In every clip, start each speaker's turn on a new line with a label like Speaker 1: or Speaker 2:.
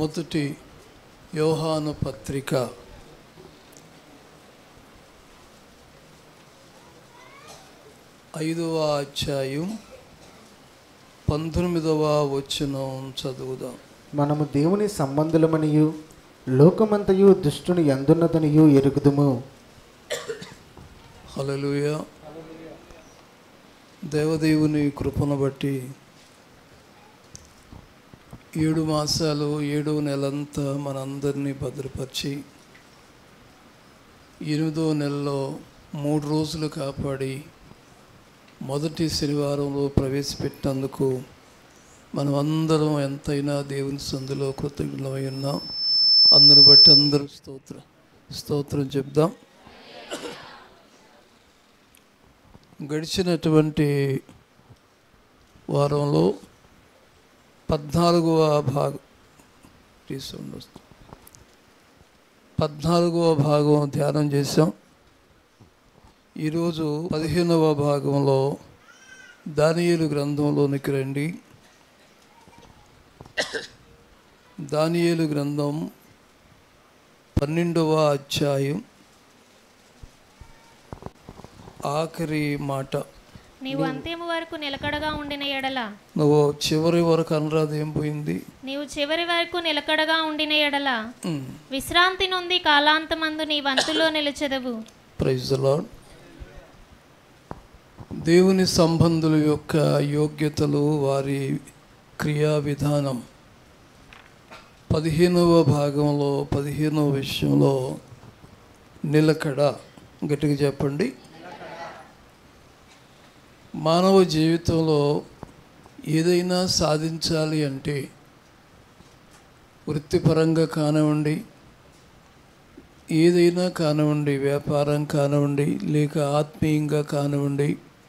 Speaker 1: మొదటి యోహాను పత్రిక ఐదవ అధ్యాయం పంతొమ్మిదవ వచనం చదువుదాం
Speaker 2: మనము దేవుని సంబంధులమనియు లోకమంతయు దుష్టుని ఎందున్నదనియు ఎరుగుదుము
Speaker 1: హల్లెలూయ దేవదేవుని కృపను బట్టి ఏడు మాసాలు ఏడో నెలంతా మనందరినీ భద్రపరిచి ఎనిమిదో నెలలో మూడు రోజులు కాపాడి మొదటి శనివారంలో ప్రవేశపెట్టినందుకు మనం అందరం ఎంతైనా దేవుని సందులో కృతజ్ఞమై ఉన్నాం అందరు బట్టి అందరూ స్తోత్రం స్తోత్రం చెప్దాం గడిచినటువంటి వారంలో పద్నాలుగవ భాగం తీసుకుని వస్తాం పద్నాలుగవ భాగం ధ్యానం చేసాం ఈరోజు పదిహేనవ భాగంలో దానియేలు గ్రంథంలోనికి రండి దానియేలు గ్రంథం పన్నెండవ అధ్యాయం ఆఖరి మాట
Speaker 3: నీవు అంత్యము వరకు నిలకడగా ఉండిన ఎడల
Speaker 1: నువ్వు చివరి వరకు అనరాదు ఏం పోయింది
Speaker 3: నీవు చివరి వరకు నిలకడగా ఉండిన ఎడల
Speaker 1: ఉమ్,
Speaker 3: విశ్రాంతి నొంది కాలాంతమందు నీ వంతులో నిలిచెదవు
Speaker 1: ప్రైజ్ ద లార్డ్ దేవుని సంబంధుల యొక్క యోగ్యతలు వారి క్రియా విధానం పదిహేనవ భాగంలో పదిహేనవ విషయంలో నిలకడ గట్టిగా చెప్పండి మానవ జీవితంలో ఏదైనా సాధించాలి అంటే వృత్తిపరంగా కానివ్వండి ఏదైనా కానివ్వండి వ్యాపారం కానివ్వండి లేక ఆత్మీయంగా కానివ్వండి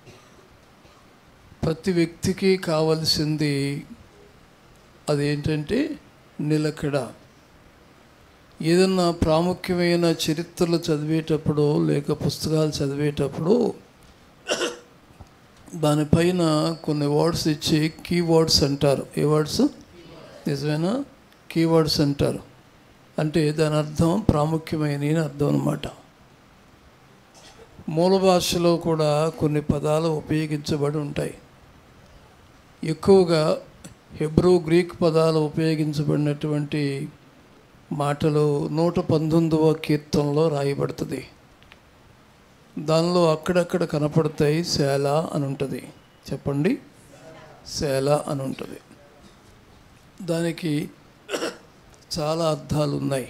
Speaker 1: ప్రతి వ్యక్తికి కావలసింది అదేంటంటే నిలకడ ఏదన్నా ప్రాముఖ్యమైన చరిత్రలు చదివేటప్పుడు లేక పుస్తకాలు చదివేటప్పుడు దానిపైన కొన్ని వర్డ్స్ ఇచ్చి కీవర్డ్స్ అంటారు ఏ వర్డ్స్ నిజమేనా కీవర్డ్స్ అంటారు అంటే దాని అర్థం ప్రాముఖ్యమైన అని అర్థం అనమాట మూల భాషలో కూడా కొన్ని పదాలు ఉపయోగించబడి ఉంటాయి ఎక్కువగా హెబ్రూ గ్రీక్ పదాలు ఉపయోగించబడినటువంటి మాటలు నూట పంతొమ్మిదవ కీర్తనలో రాయబడుతుంది దానిలో అక్కడక్కడ కనపడతాయి శాల అని ఉంటుంది చెప్పండి శాల అని ఉంటుంది దానికి చాలా అర్థాలు ఉన్నాయి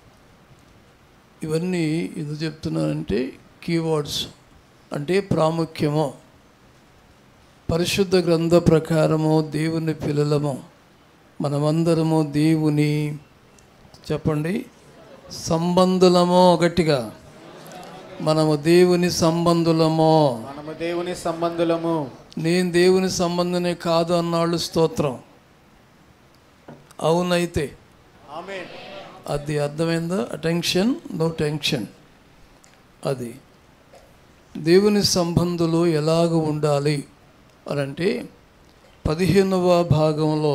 Speaker 1: ఇవన్నీ ఎందుకు చెప్తున్నానంటే కీవర్డ్స్ అంటే ప్రాముఖ్యము పరిశుద్ధ గ్రంథ ప్రకారము దేవుని పిల్లలము మనమందరము దేవుని చెప్పండి సంబంధులమో గట్టిగా మనము దేవుని సంబంధులమో
Speaker 2: మనము దేవుని సంబంధులము
Speaker 1: నేను దేవుని సంబంధమే కాదు అన్నాళ్ళు స్తోత్రం అవునైతే
Speaker 2: ఆమె
Speaker 1: అది అర్థమైందా అటెన్షన్ నో టెన్షన్ అది దేవుని సంబంధులు ఎలాగ ఉండాలి అని అంటే పదిహేనవ భాగంలో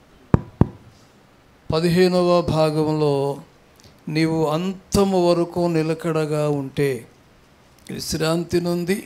Speaker 1: పదిహేనవ భాగంలో నీవు అంతము వరకు నిలకడగా ఉంటే విశ్రాంతి నుండి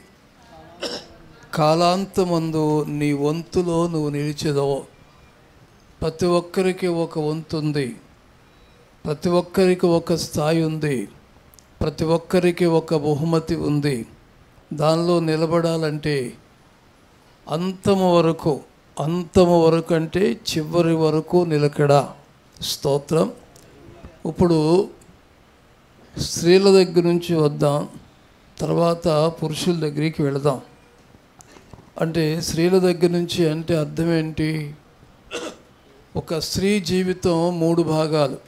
Speaker 1: కాలాంతమందు నీ వంతులో నువ్వు నిలిచెదవు ప్రతి ఒక్కరికి ఒక వంతు ఉంది ప్రతి ఒక్కరికి ఒక స్థాయి ఉంది ప్రతి ఒక్కరికి ఒక బహుమతి ఉంది దానిలో నిలబడాలంటే అంతము వరకు అంతము వరకు అంటే చివరి వరకు నిలకడ స్తోత్రం ఇప్పుడు స్త్రీల దగ్గర నుంచి వద్దాం తర్వాత పురుషుల దగ్గరికి వెళదాం అంటే స్త్రీల దగ్గర నుంచి అంటే అర్థం ఏంటి ఒక స్త్రీ జీవితం మూడు భాగాలు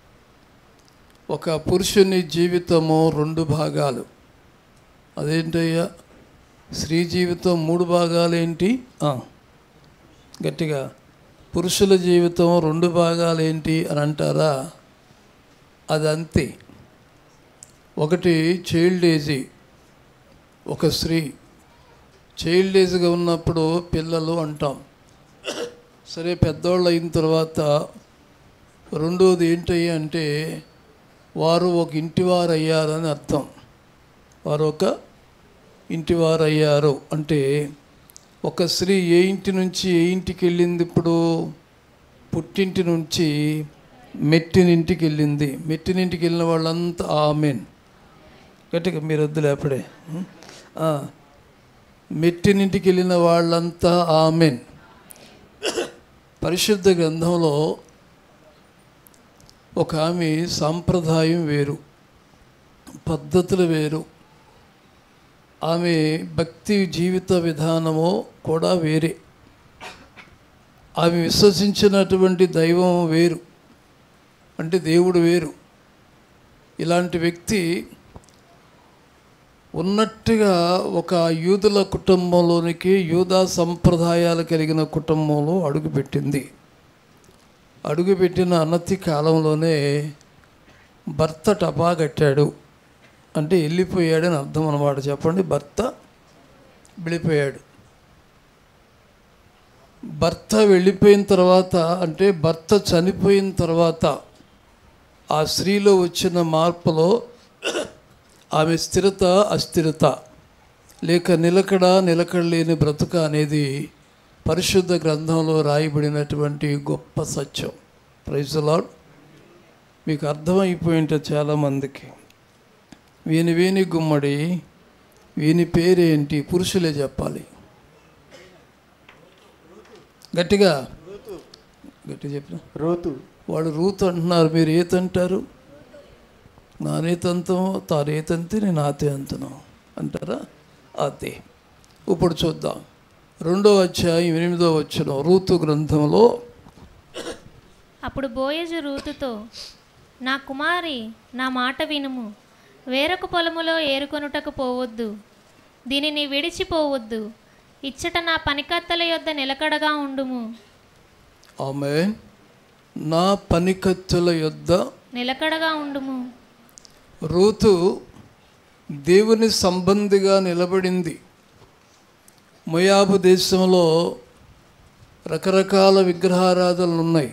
Speaker 1: ఒక పురుషుని జీవితము రెండు భాగాలు అదేంటయ్యా స్త్రీ జీవితం మూడు భాగాలు ఏంటి ఆ, గట్టిగా పురుషుల జీవితం రెండు భాగాలు ఏంటి అని అంటారా అది అంతే ఒకటి చైల్డ్ ఏజీ ఒక స్త్రీ చైల్డ్ ఏజ్గా ఉన్నప్పుడు పిల్లలు అంటాం సరే పెద్దోళ్ళు అయిన తర్వాత రెండోది ఏంటయ్యా అంటే వారు ఒక ఇంటివారు అయ్యారని అర్థం వారు ఒక ఇంటివారు అయ్యారు అంటే ఒక స్త్రీ ఏ ఇంటి నుంచి ఏ ఇంటికి వెళ్ళింది ఇప్పుడు పుట్టింటి నుంచి మెట్టినింటికి వెళ్ళింది మెట్టినింటికి వెళ్ళిన వాళ్ళంతా ఆమెన్ గట్టిగా మీరు వద్దులే అప్పుడే ఆ, మెట్టినింటికి వెళ్ళిన వాళ్ళంతా ఆమెన్ పరిశుద్ధ గ్రంథంలో ఒక ఆమె సాంప్రదాయం వేరు పద్ధతులు వేరు ఆమె భక్తి జీవిత విధానము కూడా వేరే ఆమె విశ్వసించినటువంటి దైవం వేరు అంటే దేవుడు వేరు ఇలాంటి వ్యక్తి ఉన్నట్టుగా ఒక యూదుల కుటుంబంలోనికి యూదా సంప్రదాయాలు కలిగిన కుటుంబంలో అడుగుపెట్టింది అడుగుపెట్టిన అనతి కాలంలోనే భర్త టపా కట్టాడు అంటే వెళ్ళిపోయాడని అర్థం అన్నమాట చెప్పండి భర్త వెళ్ళిపోయాడు భర్త వెళ్ళిపోయిన తర్వాత అంటే భర్త చనిపోయిన తర్వాత ఆ స్త్రీలో వచ్చిన మార్పులో ఆమె స్థిరత అస్థిరత లేక నిలకడ నిలకడలేని బ్రతుక అనేది పరిశుద్ధ గ్రంథంలో రాయబడినటువంటి గొప్ప సత్యం ప్రైజలాడ్ మీకు అర్థమైపోయి ఉంటుంది చాలామందికి వీని వీని గుమ్మడి వీని పేరేంటి పురుషులే చెప్పాలి గట్టిగా గట్టిగా చెప్పిన
Speaker 2: రోతు
Speaker 1: వాడు రూత్ అంటున్నారు మీరు ఏత అంటారు నానేతంతం తానేతంతి నేను ఆతే అంతను అంటారా అదే ఇప్పుడు చూద్దాం రెండో అధ్యాయం ఎనిమిదో వచ్చిన రూతు గ్రంథంలో
Speaker 3: అప్పుడు బోయజు రూతుతో నా కుమారి నా మాట వినుము వేరొక పొలములో ఏరుకొనుటకు పోవద్దు దీనిని విడిచిపోవద్దు ఇచ్చట నా పనికత్తెల యొద్ద నిలకడగా ఉండుము
Speaker 1: ఆమె నా పనికత్తుల యొద్ద
Speaker 3: నిలకడగా ఉండుము
Speaker 1: రూతు దేవుని సంబంధిగా నిలబడింది మొయాబు దేశంలో రకరకాల విగ్రహారాధనలు ఉన్నాయి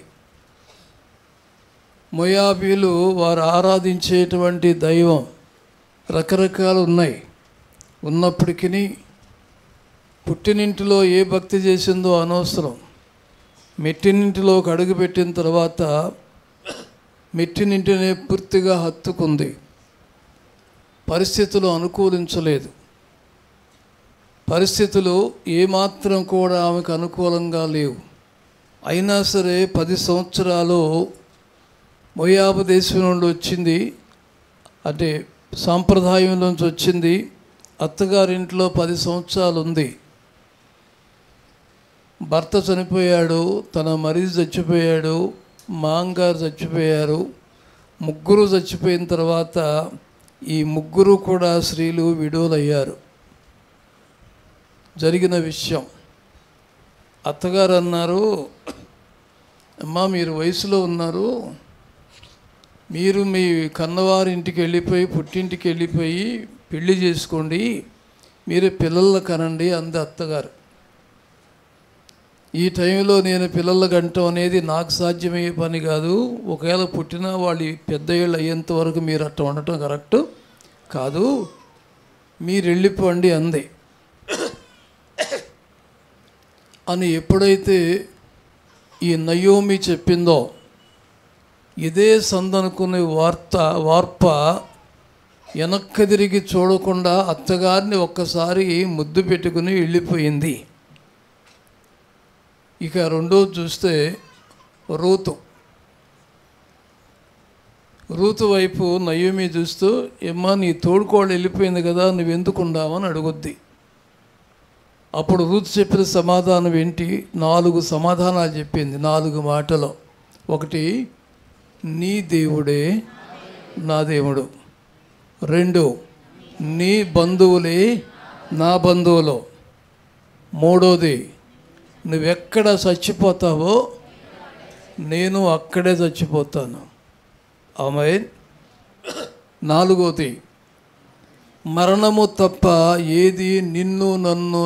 Speaker 1: మొయాబీలు వారు ఆరాధించేటువంటి దైవం రకరకాలు ఉన్నాయి ఉన్నప్పటికీ పుట్టినింటిలో ఏ భక్తి చేసిందో అనవసరం మెట్టినింటిలోకి అడుగుపెట్టిన తర్వాత మెట్టినింటినే పూర్తిగా హత్తుకుంది పరిస్థితులు అనుకూలించలేదు పరిస్థితులు ఏమాత్రం కూడా ఆమెకు అనుకూలంగా లేవు అయినా సరే పది సంవత్సరాలు మొయాబు దేశం నుండి వచ్చింది అంటే సాంప్రదాయం నుంచి వచ్చింది అత్తగారింట్లో పది సంవత్సరాలు ఉంది భర్త చనిపోయాడు తన మరిది చచ్చిపోయాడు మాంగారు చచ్చిపోయారు ముగ్గురు చచ్చిపోయిన తర్వాత ఈ ముగ్గురు కూడా స్త్రీలు విడోలయ్యారు జరిగిన విషయం అత్తగారు అన్నారు అమ్మా మీరు వయసులో ఉన్నారు మీరు మీ కన్నవారింటికి వెళ్ళిపోయి పుట్టింటికి వెళ్ళిపోయి పెళ్లి చేసుకోండి మీరు పిల్లల కనండి అంది అత్తగారు ఈ టైంలో నేను పిల్లల గంటం అనేది నాకు సాధ్యమయ్యే పని కాదు ఒకవేళ పుట్టినా వాళ్ళు పెద్ద ఏళ్ళు అయ్యేంత వరకు మీరు అట్ట ఉండటం కరెక్ట్ కాదు మీరు వెళ్ళిపోండి అంది అని ఎప్పుడైతే ఈ నయోమి చెప్పిందో ఇదే సందనుకునే వార్త వార్ప వెనక్కి తిరిగి చూడకుండా అత్తగారిని ఒక్కసారి ముద్దు పెట్టుకుని వెళ్ళిపోయింది ఇక రెండోది చూస్తే రూతు రూతు వైపు నయోమి చూస్తూ ఏమ్మా నీ తోడుకోళ్ళు వెళ్ళిపోయింది కదా నువ్వు ఎందుకు ఉండావని అడుగుద్ది అప్పుడు రూతు చెప్పిన సమాధానం ఏంటి నాలుగు సమాధానాలు చెప్పింది నాలుగు మాటలు ఒకటి నీ దేవుడే నా దేవుడు రెండు నీ బంధువులే నా బంధువులు మూడోది నువ్వెక్కడ చచ్చిపోతావో నేను అక్కడే చచ్చిపోతాను ఆమె నాలుగోది మరణము తప్ప ఏది నిన్ను నన్ను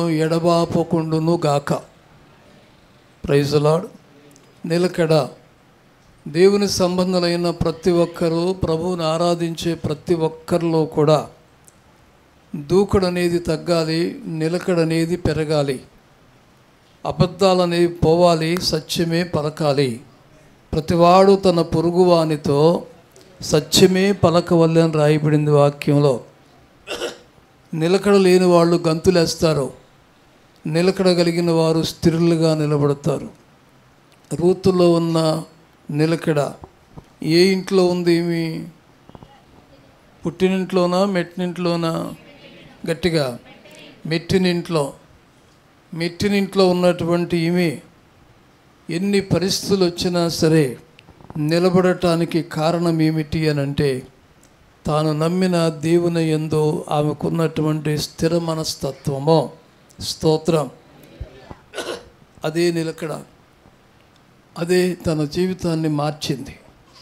Speaker 1: ఎడబాపకుండును గాక ప్రైజలాడ్ నిలకడ దేవుని సంబంధులైన ప్రతి ఒక్కరూ ప్రభువుని ఆరాధించే ప్రతి ఒక్కరిలో కూడా దూకుడు అనేది తగ్గాలి నిలకడ అనేది పెరగాలి అబద్ధాలు అనేవి పోవాలి సత్యమే పలకాలి ప్రతివాడు తన పొరుగువానితో సత్యమే పలకవల్లని రాయబడింది వాక్యంలో నిలకడ లేని వాళ్ళు గంతులేస్తారు నిలకడ కలిగిన వారు స్థిరులుగా నిలబడతారు రూతులో ఉన్న నిలకడ ఏ ఇంట్లో ఉంది ఏమి పుట్టినింట్లోనా మెట్టినింట్లోనా గట్టిగా మెట్టినింట్లో మెట్టినింట్లో ఉన్నటువంటి ఈమె ఎన్ని పరిస్థితులు వచ్చినా సరే నిలబడటానికి కారణం ఏమిటి అని అంటే తాను నమ్మిన దేవుని ఎందు ఆమెకున్నటువంటి స్థిర మనస్తత్వమో స్తోత్రం అదే నిలకడ అదే తన జీవితాన్ని మార్చింది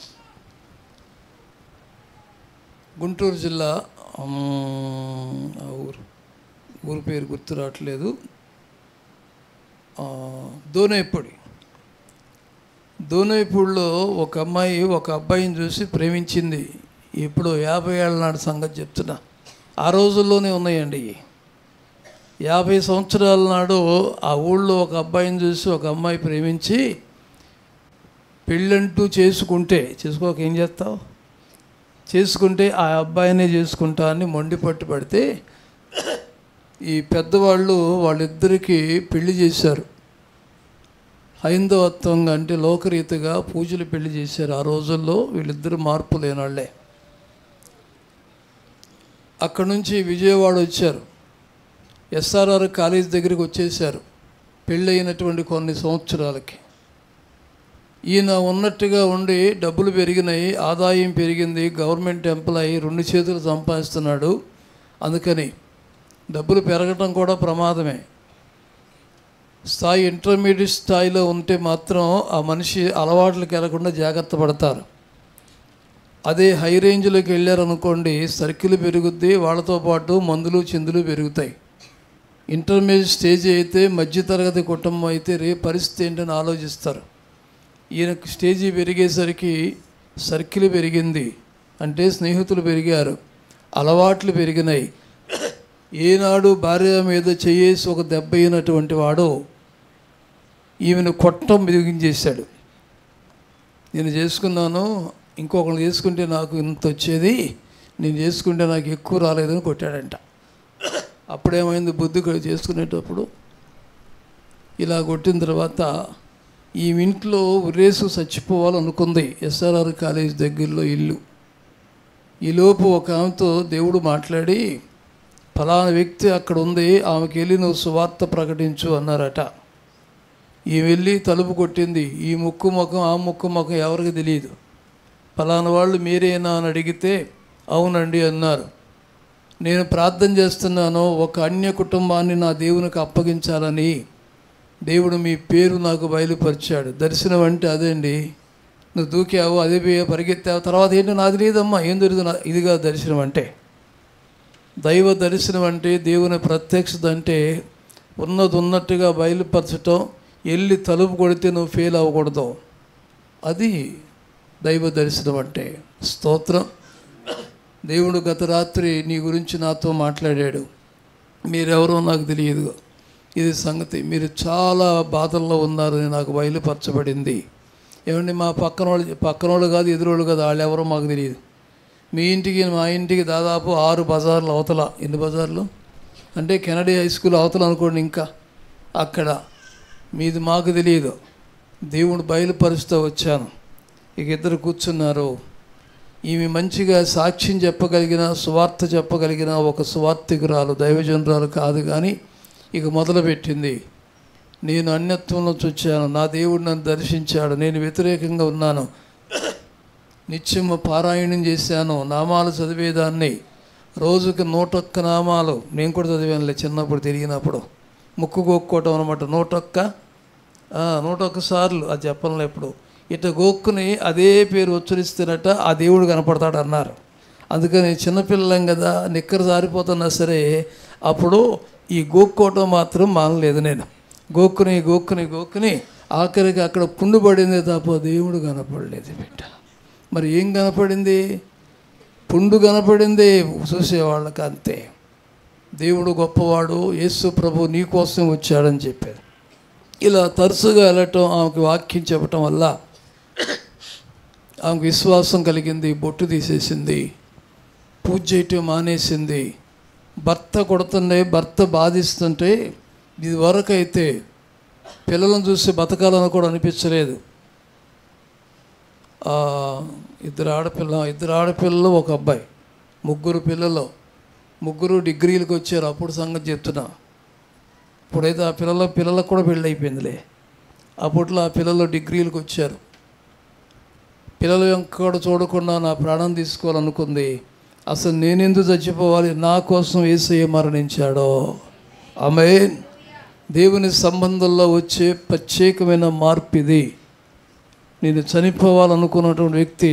Speaker 1: గుంటూరు జిల్లా ఉమ్, ఆ ఊరు ఊరు పేరు గుర్తు రావట్లేదు ఆ, దోనేపొడి దోనేపూడిలో ఒక అమ్మాయి ఒక అబ్బాయిని చూసి ప్రేమించింది ఇప్పుడు యాభై ఏళ్ళ నాటి సంగతి చెప్తున్నా ఆ రోజుల్లోనే ఉన్నాయండి ఇవి. యాభై సంవత్సరాల నాడు ఆ ఊళ్ళో ఒక అబ్బాయిని చూసి ఒక అమ్మాయి ప్రేమించి పెళ్ళంటూ చేసుకుంటే చేసుకోక ఏం చేస్తావు చేసుకుంటే ఆ అబ్బాయినే చేసుకుంటా అని మొండి పట్టు పడితే ఈ పెద్దవాళ్ళు వాళ్ళిద్దరికీ పెళ్లి చేశారు హైందవత్వంగా అంటే లోకరీతిగా పూజలు పెళ్లి చేశారు ఆ రోజుల్లో వీళ్ళిద్దరు మార్పు లేనాళ్లే అక్కడ నుంచి విజయవాడ వచ్చారు ఎస్ఆర్ఆర్ కాలేజ్ దగ్గరికి వచ్చేసారు పెళ్ళైనటువంటి కొన్ని సంవత్సరాలకి ఈయన ఉన్నట్టుగా ఉండి డబ్బులు పెరిగినాయి ఆదాయం పెరిగింది గవర్నమెంట్ ఎంప్లాయీ రెండు చేతులు సంపాదిస్తున్నాడు అందుకని డబ్బులు పెరగటం కూడా ప్రమాదమే స్థాయి ఇంటర్మీడియట్ స్థాయిలో ఉంటే మాత్రం ఆ మనిషి అలవాట్లకు వెళ్లకుండా జాగ్రత్త పడతారు అదే హై రేంజ్లోకి వెళ్ళారనుకోండి సర్కిల్ పెరుగుద్ది వాళ్ళతో పాటు మందులు చిందులు పెరుగుతాయి ఇంటర్మీడియట్ స్టేజ్ అయితే మధ్యతరగతి కుటుంబం అయితే రే పరిస్థితి ఏంటని ఆలోచిస్తారు ఈయనకు స్టేజీ పెరిగేసరికి సర్కిల్ పెరిగింది అంటే స్నేహితులు పెరిగారు అలవాట్లు పెరిగినాయి ఏనాడు భార్య మీద చేయేసి ఒక దెబ్బ అయినటువంటి వాడు ఈమెను కొట్టం బిగించేశాడు నేను చేసుకున్నాను ఇంకొకరు చేసుకుంటే నాకు ఇంత వచ్చేది నేను చేసుకుంటే నాకు ఎక్కువ రాలేదని కొట్టాడంట అప్పుడేమైంది బుద్ధి కూడా చేసుకునేటప్పుడు ఇలా కొట్టిన తర్వాత ఈ ఇంట్లో ఉరేసు చచ్చిపోవాలనుకుంది ఎస్ఆర్ఆర్ కాలేజ్ దగ్గరలో ఇల్లు ఈలోపు ఒక ఆమెతో దేవుడు మాట్లాడి ఫలానా వ్యక్తి అక్కడ ఉంది ఆమెకి వెళ్ళి నువ్వు సువార్త ప్రకటించు అన్నారట ఈ వెళ్ళి తలుపు కొట్టింది ఈ ముక్కు ముఖం ఆ ముక్కు ముఖం ఎవరికి తెలియదు ఫలానా వాళ్ళు మీరేనా అని అడిగితే అవునండి అన్నారు నేను ప్రార్థన చేస్తున్నాను ఒక అన్య కుటుంబాన్ని నా దేవునికి అప్పగించాలని దేవుడు మీ పేరు నాకు బయలుపరిచాడు దర్శనం అంటే అదే అండి నువ్వు దూకావు అదే పోయా పరిగెత్తావు తర్వాత ఏంటో నాది లేదమ్మా ఏం దొరికింది నా- ఇదిగా దర్శనం అంటే దైవ దర్శనం అంటే దేవుని ప్రత్యక్షత అంటే ఉన్నది ఉన్నట్టుగా బయలుపరచటం వెళ్ళి తలుపు కొడితే నువ్వు ఫెయిల్ అవ్వకూడదు అది దైవ దర్శనం అంటే స్తోత్రం దేవుడు గత రాత్రి నీ గురించి నాతో మాట్లాడాడు మీరెవరో నాకు తెలియదు ఇది సంగతి మీరు చాలా బాధల్లో ఉన్నారని నాకు బయలుపరచబడింది ఏమండి మా పక్కన వాళ్ళు పక్కన వాళ్ళు కాదు ఎదురోళ్ళు కాదు వాళ్ళు ఎవరో మాకు తెలియదు మీ ఇంటికి మా ఇంటికి దాదాపు ఆరు బజార్లు అవతల ఎన్ని బజార్లు అంటే కెనడీ హై స్కూల్ అవతల అనుకోండి ఇంకా అక్కడ మీది మాకు తెలియదు దేవుడు బయలుపరుస్తూ వచ్చాను ఇక ఇద్దరు కూర్చున్నారు ఈమె మంచిగా సాక్ష్యం చెప్పగలిగిన సువార్త చెప్పగలిగిన ఒక సువార్తికురాలు దైవజనురాలు కాదు కానీ ఇక మొదలుపెట్టింది నేను అన్యత్వంలో చూచాను నా దేవుడు నన్ను దర్శించాడు నేను వ్యతిరేకంగా ఉన్నాను నిత్యము పారాయణం చేశాను నామాలు చదివేదాన్ని రోజుకి నూటొక్క నామాలు నేను కూడా చదివానులే చిన్నప్పుడు తిరిగినప్పుడు ముక్కు గోక్కోవటం అనమాట నూటొక్క ఆ, నూటొక్క సార్లు అది చెప్పనులే ఎప్పుడు ఇట గోక్కుని అదే పేరు ఉచ్చరిస్తున్నట్ట ఆ దేవుడు కనపడతాడు అన్నారు అందుకని చిన్నపిల్లం కదా నిక్కర జారిపోతున్నా సరే అప్పుడు ఈ గోక్కోవటం మాత్రం మానలేదు నేను గోక్కుని గోక్కుని గోక్కుని ఆఖరికి అక్కడ పుండు పడిందే తప్ప దేవుడు కనపడలేదు బిడ్డ మరి ఏం కనపడింది పుండు కనపడింది చూసేవాళ్ళకి అంతే దేవుడు గొప్పవాడు యేసు ప్రభు నీ కోసం వచ్చాడని చెప్పారు ఇలా తరచుగా వెళ్ళటం ఆమెకు వాక్యం చెప్పటం వల్ల ఆమెకు విశ్వాసం కలిగింది బొట్టు తీసేసింది పూజ చేయటం మానేసింది భర్త కొడుతుండే భర్త బాధిస్తుంటే ఇది వరకు అయితే పిల్లలను చూసి బతకాలని కూడా అనిపించలేదు ఆ, ఇద్దరు ఆడపిల్ల ఇద్దరు ఆడపిల్లలు ఒక అబ్బాయి ముగ్గురు పిల్లలు ముగ్గురు డిగ్రీలకు వచ్చారు అప్పుడు సంగతి చెప్తున్నా ఇప్పుడైతే ఆ పిల్లల పిల్లలకు కూడా పెళ్ళి అయిపోయిందిలే అప్పట్లో ఆ పిల్లలు డిగ్రీలకు వచ్చారు పిల్లలు ఎక్కడ చూడకుండా నా ప్రాణం తీసుకోవాలనుకుంది అసలు నేనెందుకు చచ్చిపోవాలి నా కోసం ఏసయ్య మరణించాడో ఆమె దేవుని సంబంధంలో వచ్చే ప్రత్యేకమైన మార్పు ఇది నేను చనిపోవాలనుకున్నటువంటి వ్యక్తి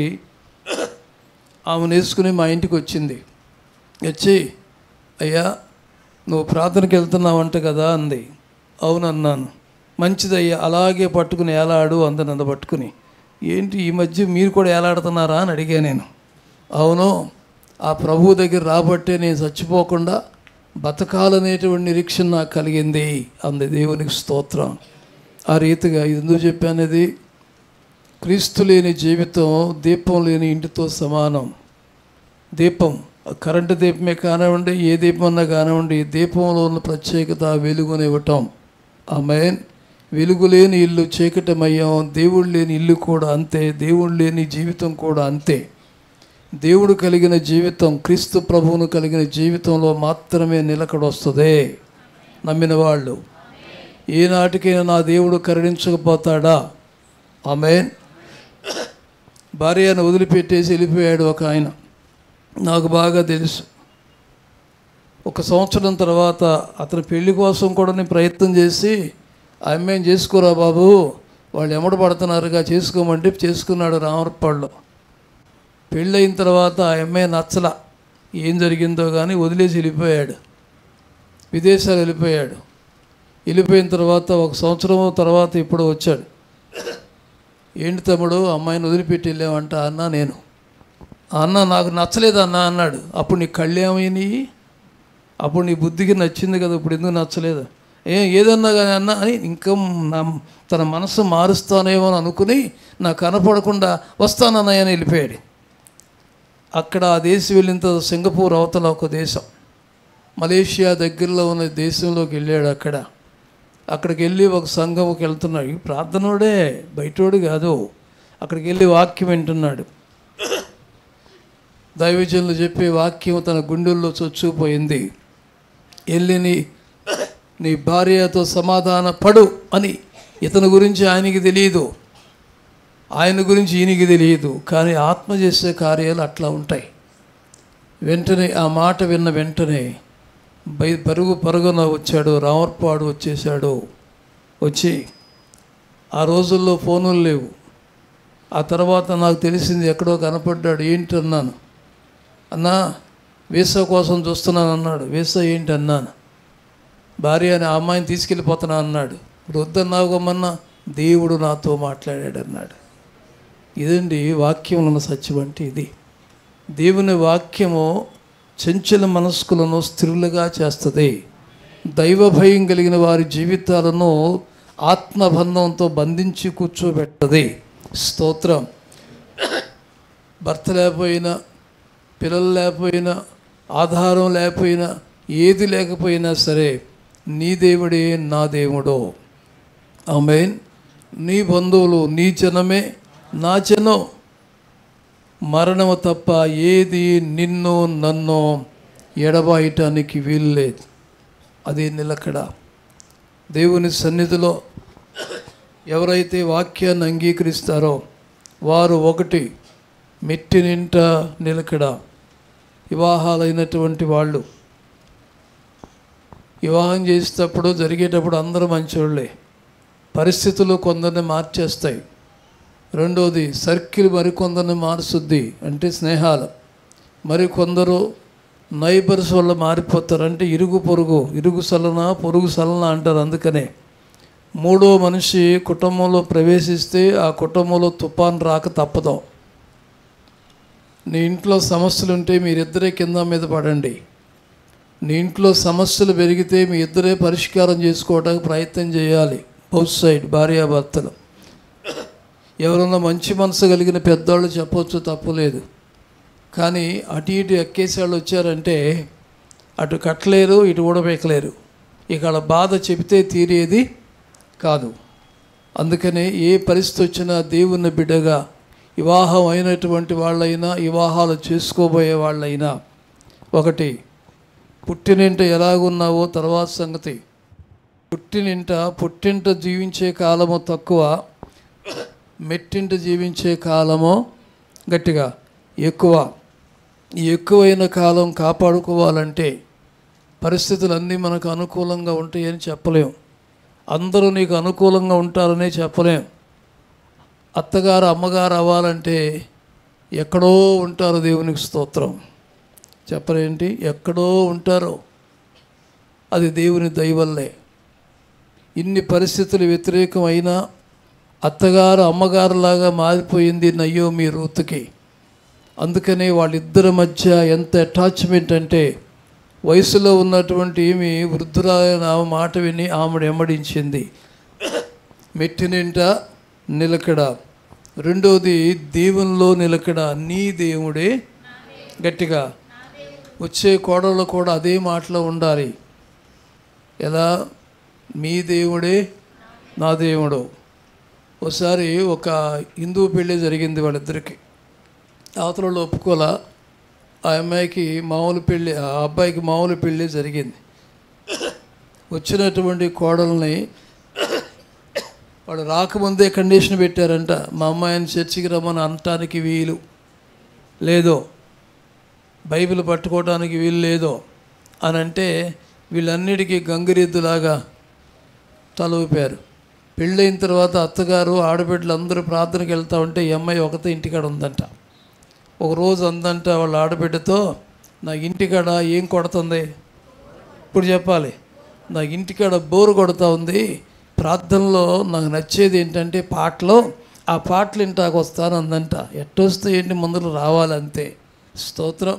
Speaker 1: ఆమెను వేసుకుని మా ఇంటికి వచ్చింది వచ్చి అయ్యా నువ్వు ప్రార్థనకి వెళ్తున్నావంట కదా అంది అవునన్నాను మంచిదయ్యా అలాగే పట్టుకుని ఏలాడు అంది నన్ను పట్టుకుని ఏంటి ఈ మధ్య మీరు కూడా ఏలాడుతున్నారా అని అడిగా నేను అవును ఆ ప్రభువు దగ్గర రాబట్టే నేను చచ్చిపోకుండా బతకాలనేటువంటి నిరీక్షణ నాకు కలిగింది అంది దేవునికి స్తోత్రం ఆ రీతిగా ఇది ఎందుకు చెప్పానది క్రీస్తు లేని జీవితం దీపం లేని ఇంటితో సమానం దీపం కరెంటు దీపమే కానివ్వండి ఏ దీపం అన్నా కానివ్వండి దీపంలో ఉన్న ప్రత్యేకత వెలుగునివ్వటం ఆమె వెలుగు లేని ఇల్లు చీకటమయ్యాం దేవుడు లేని ఇల్లు కూడా అంతే దేవుడు లేని జీవితం కూడా అంతే దేవుడు కలిగిన జీవితం క్రీస్తు ప్రభువును కలిగిన జీవితంలో మాత్రమే నిలకడ వస్తుంది నమ్మిన వాళ్ళు ఏనాటికైనా నా దేవుడు కరుణించకపోతాడా ఆమె భార్యను వదిలిపెట్టేసి వెళ్ళిపోయాడు ఒక ఆయన నాకు బాగా తెలుసు ఒక సంవత్సరం తర్వాత అతని పెళ్లి కోసం కూడా నేను ప్రయత్నం చేసి ఆ అమ్మాయిని చేసుకోరా బాబు వాళ్ళు ఎమడ పడుతున్నారుగా చేసుకోమంటే చేసుకున్నాడు రామరపాడులో పెళ్ళయిన తర్వాత ఆ అమ్మాయి నచ్చల ఏం జరిగిందో కానీ వదిలేసి వెళ్ళిపోయాడు విదేశాలు వెళ్ళిపోయాడు వెళ్ళిపోయిన తర్వాత ఒక సంవత్సరం తర్వాత ఇప్పుడు వచ్చాడు ఏంటి తమ్ముడు అమ్మాయిని వదిలిపెట్టి వెళ్ళామంట అన్న నేను అన్న నాకు నచ్చలేదు అన్న అన్నాడు అప్పుడు నీ కళ్ళు ఏమైనాయి అప్పుడు నీ బుద్ధికి నచ్చింది కదా ఇప్పుడు ఎందుకు నచ్చలేదు ఏ ఏదన్నా కానీ అన్న అని ఇంకా నా తన మనసు మారుస్తానేమో అని అనుకుని నాకు కనపడకుండా వస్తానన్నయ్య అని వెళ్ళిపోయాడు అక్కడ ఆ దేశం వెళ్ళిన తర్వాత సింగపూర్ అవతల ఒక దేశం మలేషియా దగ్గరలో ఉన్న దేశంలోకి వెళ్ళాడు అక్కడ అక్కడికి వెళ్ళి ఒక సంఘంకి వెళ్తున్నాడు ఈ ప్రార్థనోడే బయటోడు కాదు అక్కడికి వెళ్ళి వాక్యం వింటున్నాడు దైవజనులు చెప్పే వాక్యం తన గుండెల్లో చొచ్చుకుపోయింది వెళ్ళి నీ నీ భార్యతో సమాధాన పడు అని ఇతని గురించి ఆయనకి తెలియదు ఆయన గురించి ఈయనకి తెలియదు కానీ ఆత్మ చేసే కార్యాలు అట్లా ఉంటాయి వెంటనే ఆ మాట విన్న వెంటనే బై పరుగు పరుగున వచ్చాడు రామర్పాడు వచ్చేసాడు వచ్చి ఆ రోజుల్లో ఫోనులు లేవు ఆ తర్వాత నాకు తెలిసింది ఎక్కడో కనపడ్డాడు ఏంటి అన్నాను అన్నా వీసా కోసం చూస్తున్నాను అన్నాడు వీసా ఏంటి అన్నాను భార్య అని ఆ అమ్మాయిని తీసుకెళ్ళిపోతున్నా అన్నాడు ఇప్పుడు వద్దన్నాగమన్నా దేవుడు నాతో మాట్లాడాడు అన్నాడు ఇదండి వాక్యంలో ఉన్న సత్యం అంటే ఇది దేవుని వాక్యము చంచల మనస్కులను స్థిరులుగా చేస్తుంది దైవ భయం కలిగిన వారి జీవితాలను ఆత్మబంధంతో బంధించి కూర్చోబెట్టది స్తోత్రం భర్త లేకపోయినా పిల్లలు లేకపోయినా ఆధారం లేకపోయినా ఏది లేకపోయినా సరే నీ దేవుడే నా దేవుడో ఆమెన్ నీ బంధువులు నీ జనమే నా జనం మరణము తప్ప ఏది నిన్ను నన్ను ఎడబాయటానికి వీలు లేదు అది నిలకడ దేవుని సన్నిధిలో ఎవరైతే వాక్యాన్ని అంగీకరిస్తారో వారు ఒకటి మెట్టి నింట నిలకడ వివాహాలైనటువంటి వాళ్ళు వివాహం చేసేటప్పుడు జరిగేటప్పుడు అందరూ మంచివాళ్ళే పరిస్థితులు కొందరిని మార్చేస్తాయి రెండోది సర్కిల్ మరికొందరిని మారుస్తుంది అంటే స్నేహాలు మరికొందరు నైబర్స్ వల్ల మారిపోతారు అంటే ఇరుగు పొరుగు ఇరుగు సలన పొరుగు సలన అంటారు అందుకనే మూడో మనిషి కుటుంబంలో ప్రవేశిస్తే ఆ కుటుంబంలో తుఫాన్ రాక తప్పదు నీ ఇంట్లో సమస్యలు ఉంటే మీరిద్దరే కింద మీద పడండి నీ ఇంట్లో సమస్యలు పెరిగితే మీ ఇద్దరే పరిష్కారం చేసుకోవడానికి ప్రయత్నం చేయాలి బౌత్ సైడ్ భార్యాభర్తలు ఎవరన్నా మంచి మనసు కలిగిన పెద్దవాళ్ళు చెప్పొచ్చు తప్పులేదు కానీ అటు ఇటు ఎక్కేసి వాళ్ళు వచ్చారంటే అటు కట్టలేరు ఇటు ఊడబెక్కలేరు ఇక వాళ్ళ బాధ చెబితే తీరేది కాదు అందుకనే ఏ పరిస్థితి వచ్చినా దేవుని బిడ్డగా వివాహం అయినటువంటి వాళ్ళైనా వివాహాలు చేసుకోబోయే వాళ్ళైనా ఒకటి పుట్టినింట ఎలాగున్నావో తర్వాత సంగతి పుట్టినింట పుట్టింట జీవించే కాలము తక్కువ మెట్టింట జీవించే కాలము గట్టిగా ఎక్కువ ఈ ఎక్కువైన కాలం కాపాడుకోవాలంటే పరిస్థితులన్నీ మనకు అనుకూలంగా ఉంటాయని చెప్పలేం అందరూ నీకు అనుకూలంగా ఉంటారనే చెప్పలేం అత్తగారు అమ్మగారు అవ్వాలంటే ఎక్కడో ఉంటారు దేవునికి స్తోత్రం చెప్పరేంటి ఎక్కడో ఉంటారో అది దేవుని దయవల్లే ఇన్ని పరిస్థితులు వ్యతిరేకమైనా అత్తగారు అమ్మగారులాగా మారిపోయింది నయ్యో మీ రూతుకి అందుకనే వాళ్ళిద్దరి మధ్య ఎంత అటాచ్మెంట్ అంటే వయసులో ఉన్నటువంటి ఈమె వృద్ధురాలైన ఆమె మాట విని ఆమెడు ఎమ్మడించింది మెట్టినింట నిలకడ రెండోది దేవునిలో నిలకడ నీ దేవుడే గట్టిగా వచ్చే కోడళ్ళు కూడా అదే మాటలో ఉండాలి ఎలా మీ దేవుడే నా దేవుడు ఒకసారి ఒక హిందూ పెళ్ళి జరిగింది వాళ్ళిద్దరికి అవతలలో ఒప్పుకోలా ఆ అమ్మాయికి మామూలు పెళ్ళి ఆ అబ్బాయికి మామూలు పెళ్ళి జరిగింది వచ్చినటువంటి కోడల్ని వాడు రాకముందే కండిషన్ పెట్టారంట మా అమ్మాయిని చర్చికి రమ్మని అనటానికి వీలు లేదో బైబిల్ పట్టుకోవడానికి వీలు లేదో అని అంటే వీళ్ళన్నిటికీ గంగిరెద్దులాగా తల ఊపారు పెళ్ళైన తర్వాత అత్తగారు ఆడబిడ్డలు అందరూ ప్రార్థనకి వెళ్తూ ఉంటే ఈ అమ్మాయి ఒకతే ఇంటికాడ ఉందంట ఒక రోజు అందంట వాళ్ళ ఆడబిడ్డతో నా ఇంటికాడ ఏం కొడుతుంది ఇప్పుడు చెప్పాలి నా ఇంటికాడ బోరు కొడుతూ ఉంది ప్రార్థనలో నాకు నచ్చేది ఏంటంటే పాటలో ఆ పాటలు ఇంటాకు వస్తాను అందంట ఎట్టొస్తే ఏంటి ముందర రావాలంతే స్తోత్రం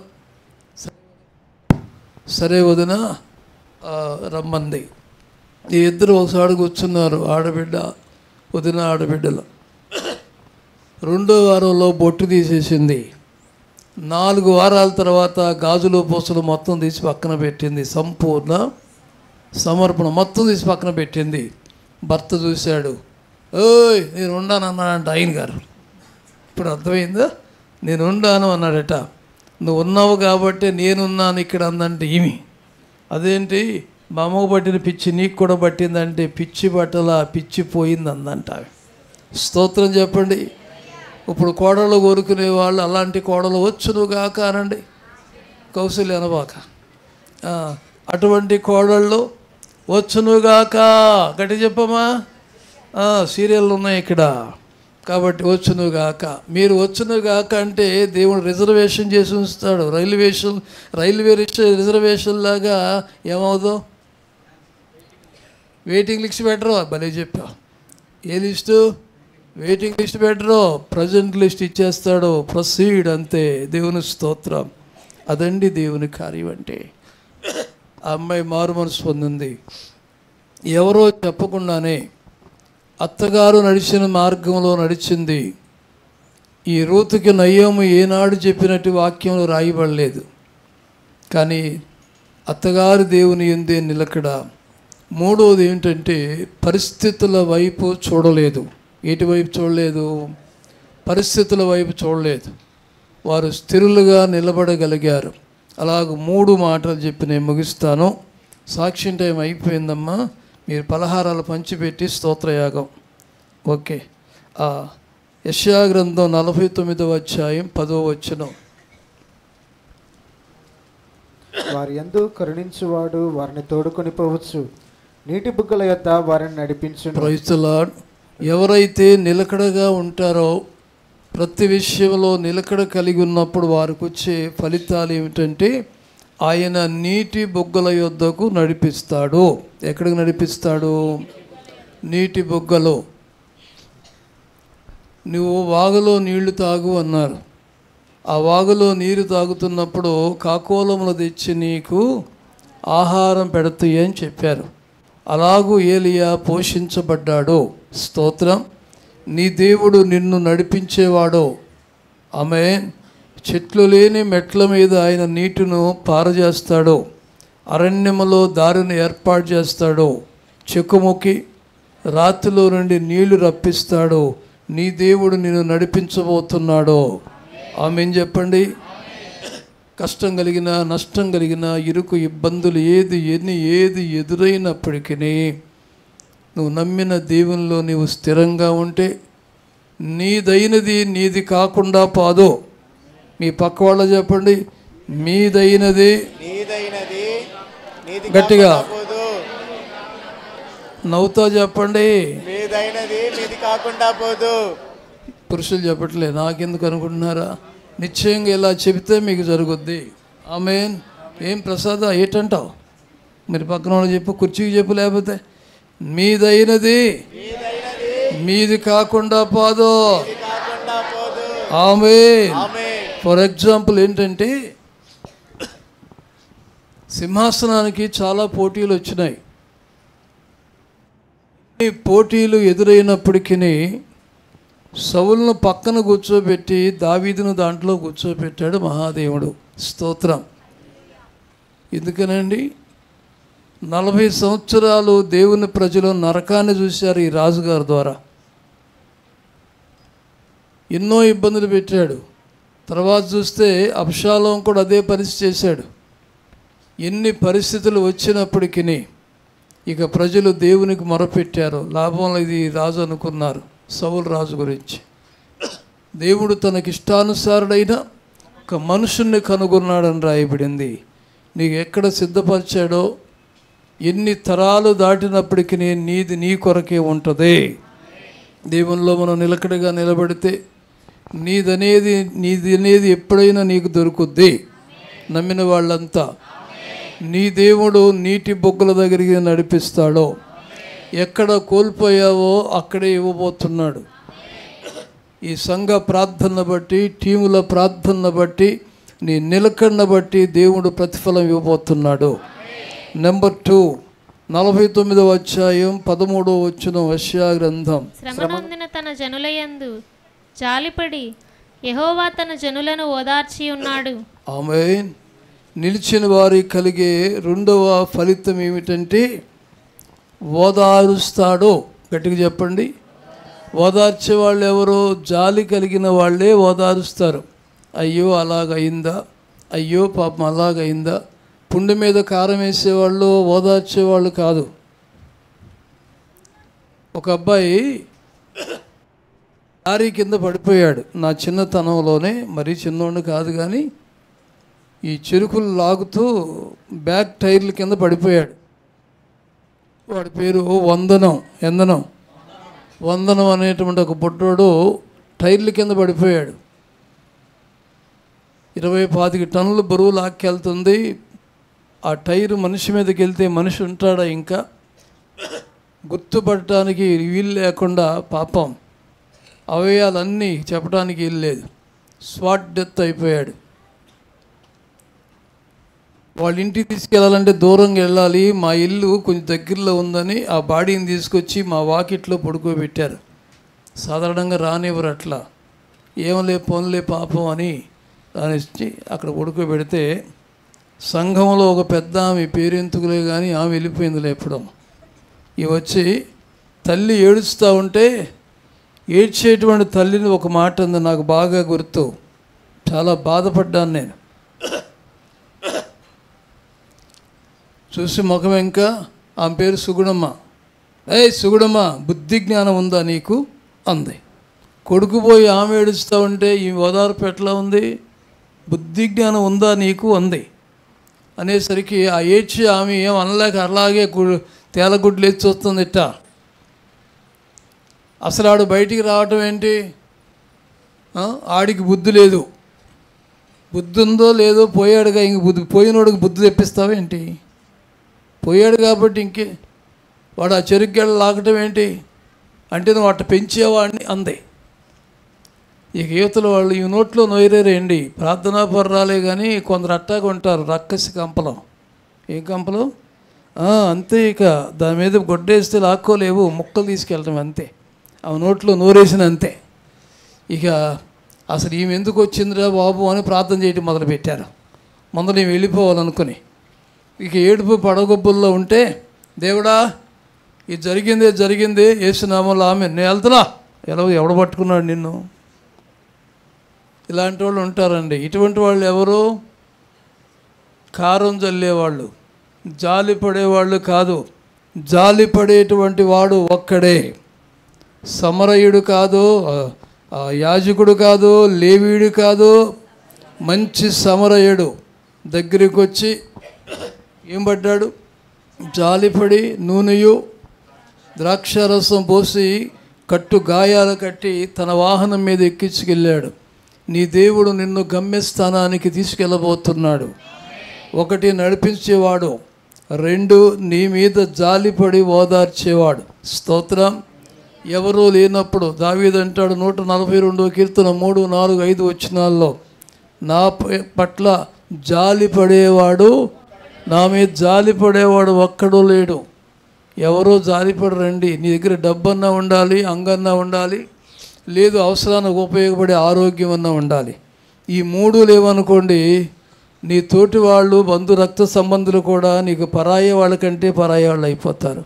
Speaker 1: సరే వదిన ఆ, రమ్మంది ఈ ఇద్దరు ఒకసారి కూర్చున్నారు ఆడబిడ్డ వదిన ఆడబిడ్డలు రెండో వారంలో బొట్టు తీసేసింది నాలుగు వారాల తర్వాత గాజులు పూసలు మొత్తం తీసి పక్కన పెట్టింది సంపూర్ణ సమర్పణ మొత్తం తీసి పక్కన పెట్టింది భర్త చూశాడు ఓయ్ నేను ఉండానన్నాడంట ఆయన గారు ఇప్పుడు అర్థమైందా నేను ఉండాను అన్నాడట నువ్వు ఉన్నావు కాబట్టి నేనున్నాను ఇక్కడ అందంటే ఈమె అదేంటి మా అమ్మకు పట్టిన పిచ్చి నీకు కూడా పట్టిందంటే పిచ్చి బట్టల పిచ్చి పోయింది అందంట ఆమె. స్తోత్రం చెప్పండి ఇప్పుడు కోడలు కోరుకునే వాళ్ళు అలాంటి కోడలు వచ్చును గాక అనండి కౌశల్య అనబాక ఆ, అటువంటి కోడళ్ళు వచ్చునుగాక గట్టి చెప్పమా ఆ, సీరియళ్ళు ఉన్నాయి ఇక్కడ కాబట్టి వచ్చునుగాక మీరు వచ్చునుగాక అంటే దేవుడు రిజర్వేషన్ చేసి ఉంచుతాడు రైల్వేషన్ రైల్వే రిజ- రిజర్వేషన్ లాగా ఏమవుదో వెయిటింగ్ లిస్ట్ పెట్టరు భలే చెప్పా ఏ లిస్టు వెయిటింగ్ లిస్ట్ పెట్టరు ప్రజెంట్ లిస్ట్ ఇచ్చేస్తాడు ప్రొసీడ్ అంతే దేవుని స్తోత్రం అదండి దేవుని కార్యం అంటే ఆ అమ్మాయి మారు మనసు పొందింది ఎవరో చెప్పకుండానే అత్తగారు నడిచిన మార్గంలో నడిచింది ఈ రూతుకి నయ్యము ఏనాడు చెప్పినట్టు వాక్యంలో రాయబడలేదు కానీ అత్తగారు దేవుని ఎందే నిలకడ మూడవది ఏంటంటే పరిస్థితుల వైపు చూడలేదు ఏటి వైపు చూడలేదు పరిస్థితుల వైపు చూడలేదు వారు స్థిరులుగా నిలబడగలిగారు అలాగ మూడు మాటలు చెప్పి నేను ముగిస్తాను సాక్ష్యం టైం అయిపోయిందమ్మా మీరు పలహారాలు పంచిపెట్టి స్తోత్రయాగం ఓకే ఆ, యెషయా గ్రంథం నలభై తొమ్మిదవ అధ్యాయం పదో వచనం
Speaker 2: వారి యందు కరుణించువాడు వారిని తోడుకొని పోవచ్చు నీటి బుగ్గల యొద్ద వారిని నడిపించును
Speaker 1: ప్రైస్తలాడ్ ఎవరైతే నిలకడగా ఉంటారో ప్రతి విషయంలో నిలకడ కలిగి ఉన్నప్పుడు వారికి వచ్చే ఫలితాలు ఏమిటంటే ఆయన నీటి బొగ్గల యొద్దకు నడిపిస్తాడు ఎక్కడికి నడిపిస్తాడు నీటి బుగ్గలో నువ్వు వాగులో నీళ్లు తాగు అన్నారు ఆ వాగులో నీరు తాగుతున్నప్పుడు కాకోలములు తెచ్చి నీకు ఆహారం పెడతాయి అని చెప్పారు అలాగూ ఏలియా పోషించబడ్డాడు స్తోత్రం నీ దేవుడు నిన్ను నడిపించేవాడో ఆమె చెట్లు లేని మెట్ల మీద ఆయన నీటిను పారజేస్తాడు అరణ్యములో దారిని ఏర్పాటు చేస్తాడు చెక్కుముక్కి రాత్రిలో నుండి నీళ్లు రప్పిస్తాడు నీ దేవుడు నిన్ను నడిపించబోతున్నాడో ఆమె ఏం చెప్పండి కష్టం కలిగిన నష్టం కలిగిన ఇరుకు ఇబ్బందులు ఏది ఎన్ని ఏది ఎదురైనప్పటికీ నువ్వు నమ్మిన దేవునిలో నీవు స్థిరంగా ఉంటే నీదైనది నీది కాకుండా పాదో మీ పక్క వాళ్ళ చెప్పండి మీదైనది
Speaker 4: నీదైనది నీది
Speaker 1: గట్టిగా.
Speaker 4: కాకుండా పోదు
Speaker 1: నవ్వుతా చెప్పండి
Speaker 4: మీదైనది నీది కాకుండా పోదు
Speaker 1: పురుషులు చెప్పట్లే నాకెందుకు అనుకుంటున్నారా నిశ్చయంగా ఇలా చెబితే మీకు జరుగుద్ది ఆమె ఏం ప్రసాద ఏటంటావు మీరు పక్కన వాళ్ళు చెప్పు కుర్చీకి చెప్పు లేకపోతే మీదైనది మీది కాకుండా పోదు
Speaker 4: కాకుండా పోదు
Speaker 1: ఆమె
Speaker 4: ఆమె
Speaker 1: ఫర్ ఎగ్జాంపుల్ ఏంటంటే సింహాసనానికి చాలా పోటీలు వచ్చినాయి ఈ పోటీలు ఎదురైనప్పటికీ సవులను పక్కన కూర్చోబెట్టి దావీదును దాంట్లో కూర్చోబెట్టాడు మహాదేవుడు స్తోత్రం ఎందుకనండి నలభై సంవత్సరాలు దేవుని ప్రజలు నరకాన్ని చూశారు ఈ రాజుగారి ద్వారా ఎన్నో ఇబ్బందులు పెట్టాడు తర్వాత చూస్తే అబ్షాలోం కూడా అదే పరిస్థితి చేశాడు ఎన్ని పరిస్థితులు వచ్చినప్పటికీ ఇక ప్రజలు దేవునికి మొరపెట్టారు లాభం ఇది రాజు అనుకున్నారు సౌలు రాజు గురించి దేవుడు తనకిష్టానుసారుడైన ఒక మనుషుణ్ణి కనుగొన్నాడని రాయబడింది నీకు ఎక్కడ సిద్ధపరిచాడో ఎన్ని తరాలు దాటినప్పటికీ నీది నీ కొరకే ఉంటుంది దేవునిలో మనం నిలకడగా నిలబడితే నీదనేది నీది అనేది ఎప్పుడైనా నీకు దొరుకుద్ది నమ్మిన వాళ్ళంతా నీ దేవుడు నీటి బొగ్గుల దగ్గరికి నడిపిస్తాడో ఎక్కడ కోల్పోయావో అక్కడే ఇవ్వబోతున్నాడు ఈ సంఘ ప్రార్థన బట్టి టీముల ప్రార్థన బట్టి నీ నిలకడను బట్టి దేవుడు ప్రతిఫలం ఇవ్వబోతున్నాడు నెంబర్ టూ నలభై తొమ్మిదవ అధ్యాయం పదమూడవ వచ్చిన వశ్యా గ్రంథం
Speaker 3: శ్రమనొందిన తన జనులయందు జాలిపడి యెహోవా తన జనులను ఓదార్చి ఉన్నాడు
Speaker 1: ఆమె నిలిచిన వారి కలిగే రెండవ ఫలితం ఏమిటంటే ఓదారుస్తాడు గట్టిగా చెప్పండి ఓదార్చే వాళ్ళు ఎవరో జాలి కలిగిన వాళ్ళే ఓదారుస్తారు అయ్యో అలాగయిందా అయ్యో పాపం అలాగయిందా పుండి మీద కారం వేసేవాళ్ళు ఓదార్చేవాళ్ళు కాదు ఒక అబ్బాయి లారీ కింద పడిపోయాడు నా చిన్నతనంలోనే మరీ చిన్నోడు కాదు కానీ ఈ చెరుకులు లాగుతూ బ్యాక్ టైర్ల కింద పడిపోయాడు వాడి పేరు వందనం ఎందనం వందనం అనేటువంటి ఒక బుడ్డోడు టైర్ల కింద పడిపోయాడు ఇరవై పాతిక టన్నుల బరువు లాక్కెళ్తుంది ఆ టైరు మనిషి మీదకి వెళ్తే మనిషి ఉంటాడా ఇంకా గుర్తుపడటానికి వీలు లేకుండా పాపం అవయవాలన్నీ చెప్పడానికి వీలు లేదు స్పాట్ డెత్ అయిపోయాడు వాళ్ళ ఇంటికి తీసుకెళ్ళాలంటే దూరంగా వెళ్ళాలి మా ఇల్లు కొంచెం దగ్గరలో ఉందని ఆ బాడీని తీసుకొచ్చి మా వాకిట్లో పడుకోబెట్టారు సాధారణంగా రానివ్వరు అట్లా ఏమలే పోన్లే పాపం అని దానిచ్చి అక్కడ పడుకోబెడితే సంఘంలో ఒక పెద్ద ఆమె పేరెంతుకులే కానీ ఆమె వెళ్ళిపోయింది లేపడం ఇవి వచ్చి తల్లి ఏడుస్తూ ఉంటే ఏడ్చేటువంటి తల్లిని ఒక మాట ఉంది నాకు బాగా గుర్తు చాలా బాధపడ్డాను నేను చూసి ముఖం ఇంకా ఆమె పేరు సుగుణమ్మ ఏ సుగుణమ్మ బుద్ధి జ్ఞానం ఉందా నీకు అంది కొడుకు పోయి ఆమె ఏడుస్తూ ఉంటే ఈ ఓదార్పు ఎట్లా ఉంది బుద్ధి జ్ఞానం ఉందా నీకు అంది అనేసరికి ఆ ఏడ్చి ఆమె ఏం అనలేక అలాగే గు- తేలగుడ్లు ఎత్తి చూస్తుంది ఇట్ట అసలు ఆడు బయటికి రావటం ఏంటి ఆ? ఆడికి బుద్ధి లేదు బుద్ధి ఉందో లేదో పోయాడుగా ఇంక బుద్ధి పోయినోడికి బుద్ధి తెప్పిస్తావేంటి పోయాడు కాబట్టి ఇంకే వాడు ఆ చెరుగ్గెళ్ళ లాగటం ఏంటి అంటే నువ్వు అట్ట పెంచేవాడిని అంది ఇక యువతల వాళ్ళు ఈ నోట్లో నోయరేరేయండి ప్రార్థనా పర్రాలే కానీ కొందరు అట్టాగా ఉంటారు రక్కసి కంపలం ఏం కంపలు ఆ, అంతే ఇక దాని మీద గొడ్డేస్తే లాక్కోలేవు ముక్కలు తీసుకెళ్ళటం అంతే ఆ నోట్లో నోరేసిన అంతే ఇక అసలు ఈమె ఎందుకు వచ్చిందిరా బాబు అని ప్రార్థన చేయటం మొదలుపెట్టారు ముందు నేను వెళ్ళిపోవాలనుకుని ఇక ఏడుపు పడగొబ్బుల్లో ఉంటే దేవుడా ఇది జరిగిందే జరిగింది ఏసునామంలో ఆమె నేను వెళ్తున్నా ఎలా ఎవడ పట్టుకున్నాడు నిన్ను ఇలాంటి వాళ్ళు ఉంటారండి ఇటువంటి వాళ్ళు ఎవరు కారం చల్లేవాళ్ళు జాలి పడేవాళ్ళు కాదు జాలి పడేటువంటి వాడు ఒక్కడే సమరయుడు కాదు ఆ- ఆ యాజకుడు కాదు లేవీయుడు కాదు మంచి సమరయుడు దగ్గరికి వచ్చి ఏం పడ్డాడు జాలిపడి నూనెయు ద్రాక్షారసం పోసి కట్టు గాయాలు కట్టి తన వాహనం మీద ఎక్కించుకెళ్ళాడు నీ దేవుడు నిన్ను గమ్యస్థానానికి తీసుకెళ్ళబోతున్నాడు ఒకటి నడిపించేవాడు రెండు నీ మీద జాలిపడి ఓదార్చేవాడు స్తోత్రం ఎవరూ లేనప్పుడు దావీదంటాడు నూట నలభై రెండో కీర్తన మూడు నాలుగు ఐదు వచ్చినాల్లో నా ప- పట్ల జాలి పడేవాడు నా మీద జాలి పడేవాడు ఒక్కడూ లేడు ఎవరో జాలిపడరండి నీ దగ్గర డబ్బన్నా ఉండాలి అంగన్నా ఉండాలి లేదు అవసరానికి ఉపయోగపడే ఆరోగ్యం అన్నా ఉండాలి ఈ మూడు లేవనుకోండి నీ తోటి వాళ్ళు బంధు రక్త సంబంధులు కూడా నీకు పరాయి వాళ్ళకంటే పరాయి వాళ్ళు అయిపోతారు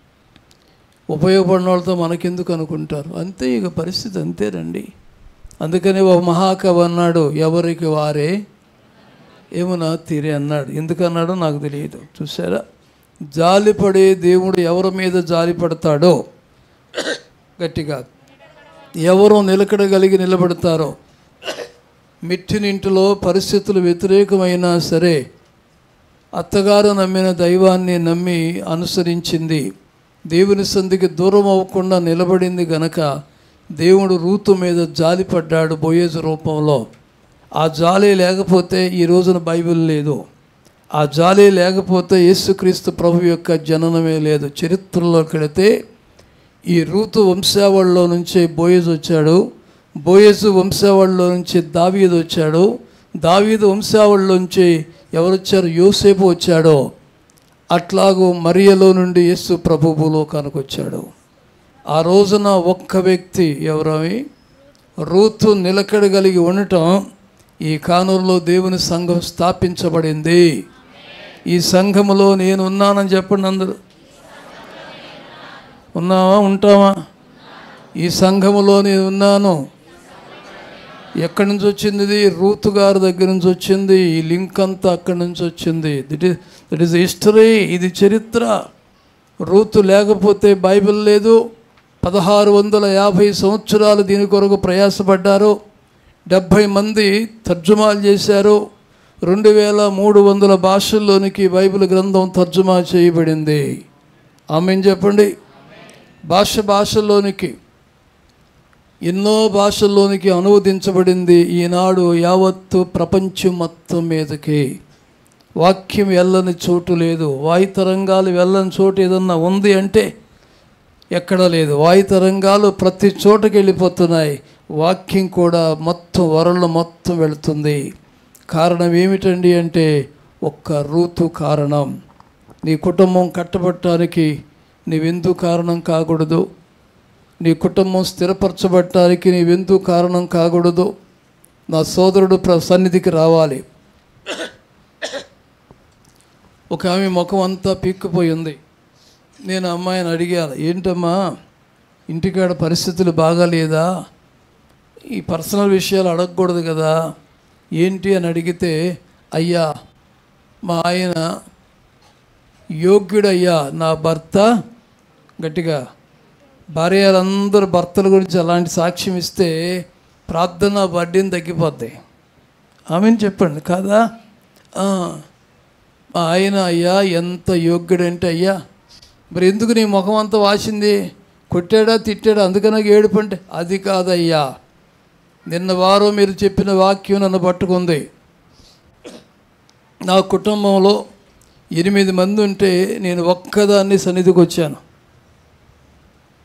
Speaker 1: ఉపయోగపడిన వాళ్ళతో మనకెందుకు అనుకుంటారు అంతే ఇక పరిస్థితి అంతేనండి అందుకని ఒక మహాకవి అన్నాడు ఎవరికి వారే ఏమన్నా తీరే అన్నాడు ఎందుకన్నాడో నాకు తెలియదు చూసారా జాలిపడే దేవుడు ఎవరి మీద జాలి పడతాడో గట్టిగా ఎవరు నిలకడగలిగి నిలబడతారో మిట్టినింటిలో పరిస్థితులు వ్యతిరేకమైనా సరే అత్తగారు నమ్మిన దైవాన్ని నమ్మి అనుసరించింది దేవుని సంధికి దూరం అవ్వకుండా నిలబడింది గనక దేవుడు రూతు మీద జాలి పడ్డాడు బోయేజు రూపంలో ఆ జాలి లేకపోతే ఈ రోజున బైబిల్ లేదు ఆ జాలి లేకపోతే యేసుక్రీస్తు ప్రభు యొక్క జననమే లేదు చరిత్రలోకి వెళితే ఈ రూతు వంశావళిలో నుంచే బోయజ్ వచ్చాడు బోయజు వంశావళిలో నుంచి దావీదు వచ్చాడు దావీదు వంశావళిలోంచి ఎవరు వచ్చారు యోసేపు వచ్చాడో అట్లాగూ మరియలో నుండి యేసు ప్రభు భూలోకానికి వచ్చాడు ఆ రోజున ఒక్క వ్యక్తి ఎవరవి రూతు నిలకడగలిగి ఉండటం ఈ కానూరులో దేవుని సంఘం స్థాపించబడింది ఈ సంఘములో నేను ఉన్నానని చెప్పండి అందరూ ఉన్నావా ఉంటావా ఈ సంఘములో నేను ఉన్నాను ఎక్కడి నుంచి వచ్చింది ఇది రూతు గారి దగ్గర నుంచి వచ్చింది ఈ లింక్ అంతా అక్కడి నుంచి వచ్చింది this is that is history ఇది చరిత్ర రూతు లేకపోతే బైబిల్ లేదు పదహారు వందల యాభై సంవత్సరాలు దీని కొరకు ప్రయాసపడ్డారు డెబ్భై మంది తర్జుమాలు చేశారు రెండు వేల మూడు వందల భాషల్లోనికి బైబిల్ గ్రంథం తర్జుమా చేయబడింది ఆమెను చెప్పండి భాష భాషల్లోనికి ఎన్నో భాషల్లోనికి అనువదించబడింది ఈనాడు యావత్తు ప్రపంచం మొత్తం మీదకి వాక్యం వెళ్ళని చోటు లేదు వాయు తరంగాలు వెళ్ళని చోటు ఏదన్నా ఉంది అంటే ఎక్కడ లేదు వాయు తరంగాలు ప్రతి చోటకి వెళ్ళిపోతున్నాయి వాక్యం కూడా మొత్తం వరల్డ్ మొత్తం వెళుతుంది కారణం ఏమిటండి అంటే ఒక్క రూతు కారణం నీ కుటుంబం కట్టబట్టడానికి నీవెందుకు కారణం కాకూడదు నీ కుటుంబం స్థిరపరచబడటానికి నీవెందుకు కారణం కాకూడదు నా సోదరుడు ప్ర సన్నిధికి రావాలి ఒక ఆమె ముఖం అంతా పీక్కుపోయి ఉంది నేను ఆ అమ్మాయిని అడిగాను ఏంటమ్మా ఇంటికాడ పరిస్థితులు బాగాలేదా ఈ పర్సనల్ విషయాలు అడగకూడదు కదా ఏంటి అని అడిగితే అయ్యా మా ఆయన యోగ్యుడయ్యా నా భర్త గట్టిగా భార్యలందరూ భర్తల గురించి అలాంటి సాక్ష్యం ఇస్తే ప్రార్థన బడ్డీని తగ్గిపోద్ది ఆమెను చెప్పండి కాదా ఆ, మా ఆయన అయ్యా ఎంత యోగ్యుడంటే అయ్యా మరి ఎందుకు నీ ముఖం అంతా వాసింది కొట్టాడా తిట్టాడా అందుకనే ఏడుపు అంటే అది కాదయ్యా నిన్న వారం మీరు చెప్పిన వాక్యం నన్ను పట్టుకుంది నా కుటుంబంలో ఎనిమిది మంది ఉంటే నేను ఒక్కదాన్ని సన్నిధికి వచ్చాను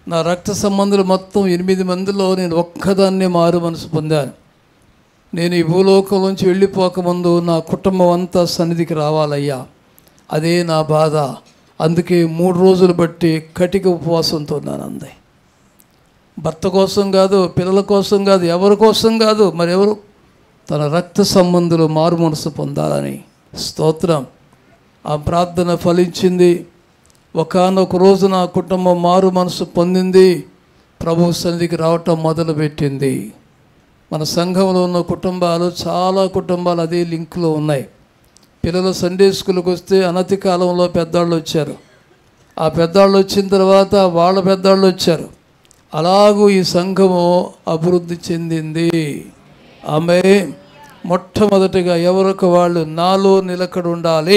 Speaker 1: నా రక్త సంబంధులు మొత్తం ఎనిమిది మందిలో నేను ఒక్కదాన్నే మారు మనసు పొందాను నేను ఈ భూలోకం నుంచి వెళ్ళిపోకముందు నా కుటుంబం అంతా సన్నిధికి రావాలయ్యా అదే నా బాధ అందుకే మూడు రోజులు బట్టి కటిక ఉపవాసంతో ఉన్నాను అంది భర్త కోసం కాదు పిల్లల కోసం కాదు ఎవరి కోసం కాదు మరెవరు తన రక్త సంబంధులు మారు మనసు పొందాలని స్తోత్రం ఆ ప్రార్థన ఫలించింది ఒకనొక రోజు నా కుటుంబం మారు మనసు పొందింది ప్రభు సన్నిధికి రావటం మొదలుపెట్టింది మన సంఘంలో ఉన్న కుటుంబాలు చాలా కుటుంబాలు అదే లింక్లో ఉన్నాయి పిల్లలు సండే స్కూల్కి వస్తే అనతి కాలంలో పెద్దవాళ్ళు వచ్చారు ఆ పెద్దవాళ్ళు వచ్చిన తర్వాత వాళ్ళ పెద్దవాళ్ళు వచ్చారు అలాగూ ఈ సంఘము అభివృద్ధి చెందింది ఆమె మొట్టమొదటిగా ఎవరికి వాళ్ళు నాలో నిలకడ ఉండాలి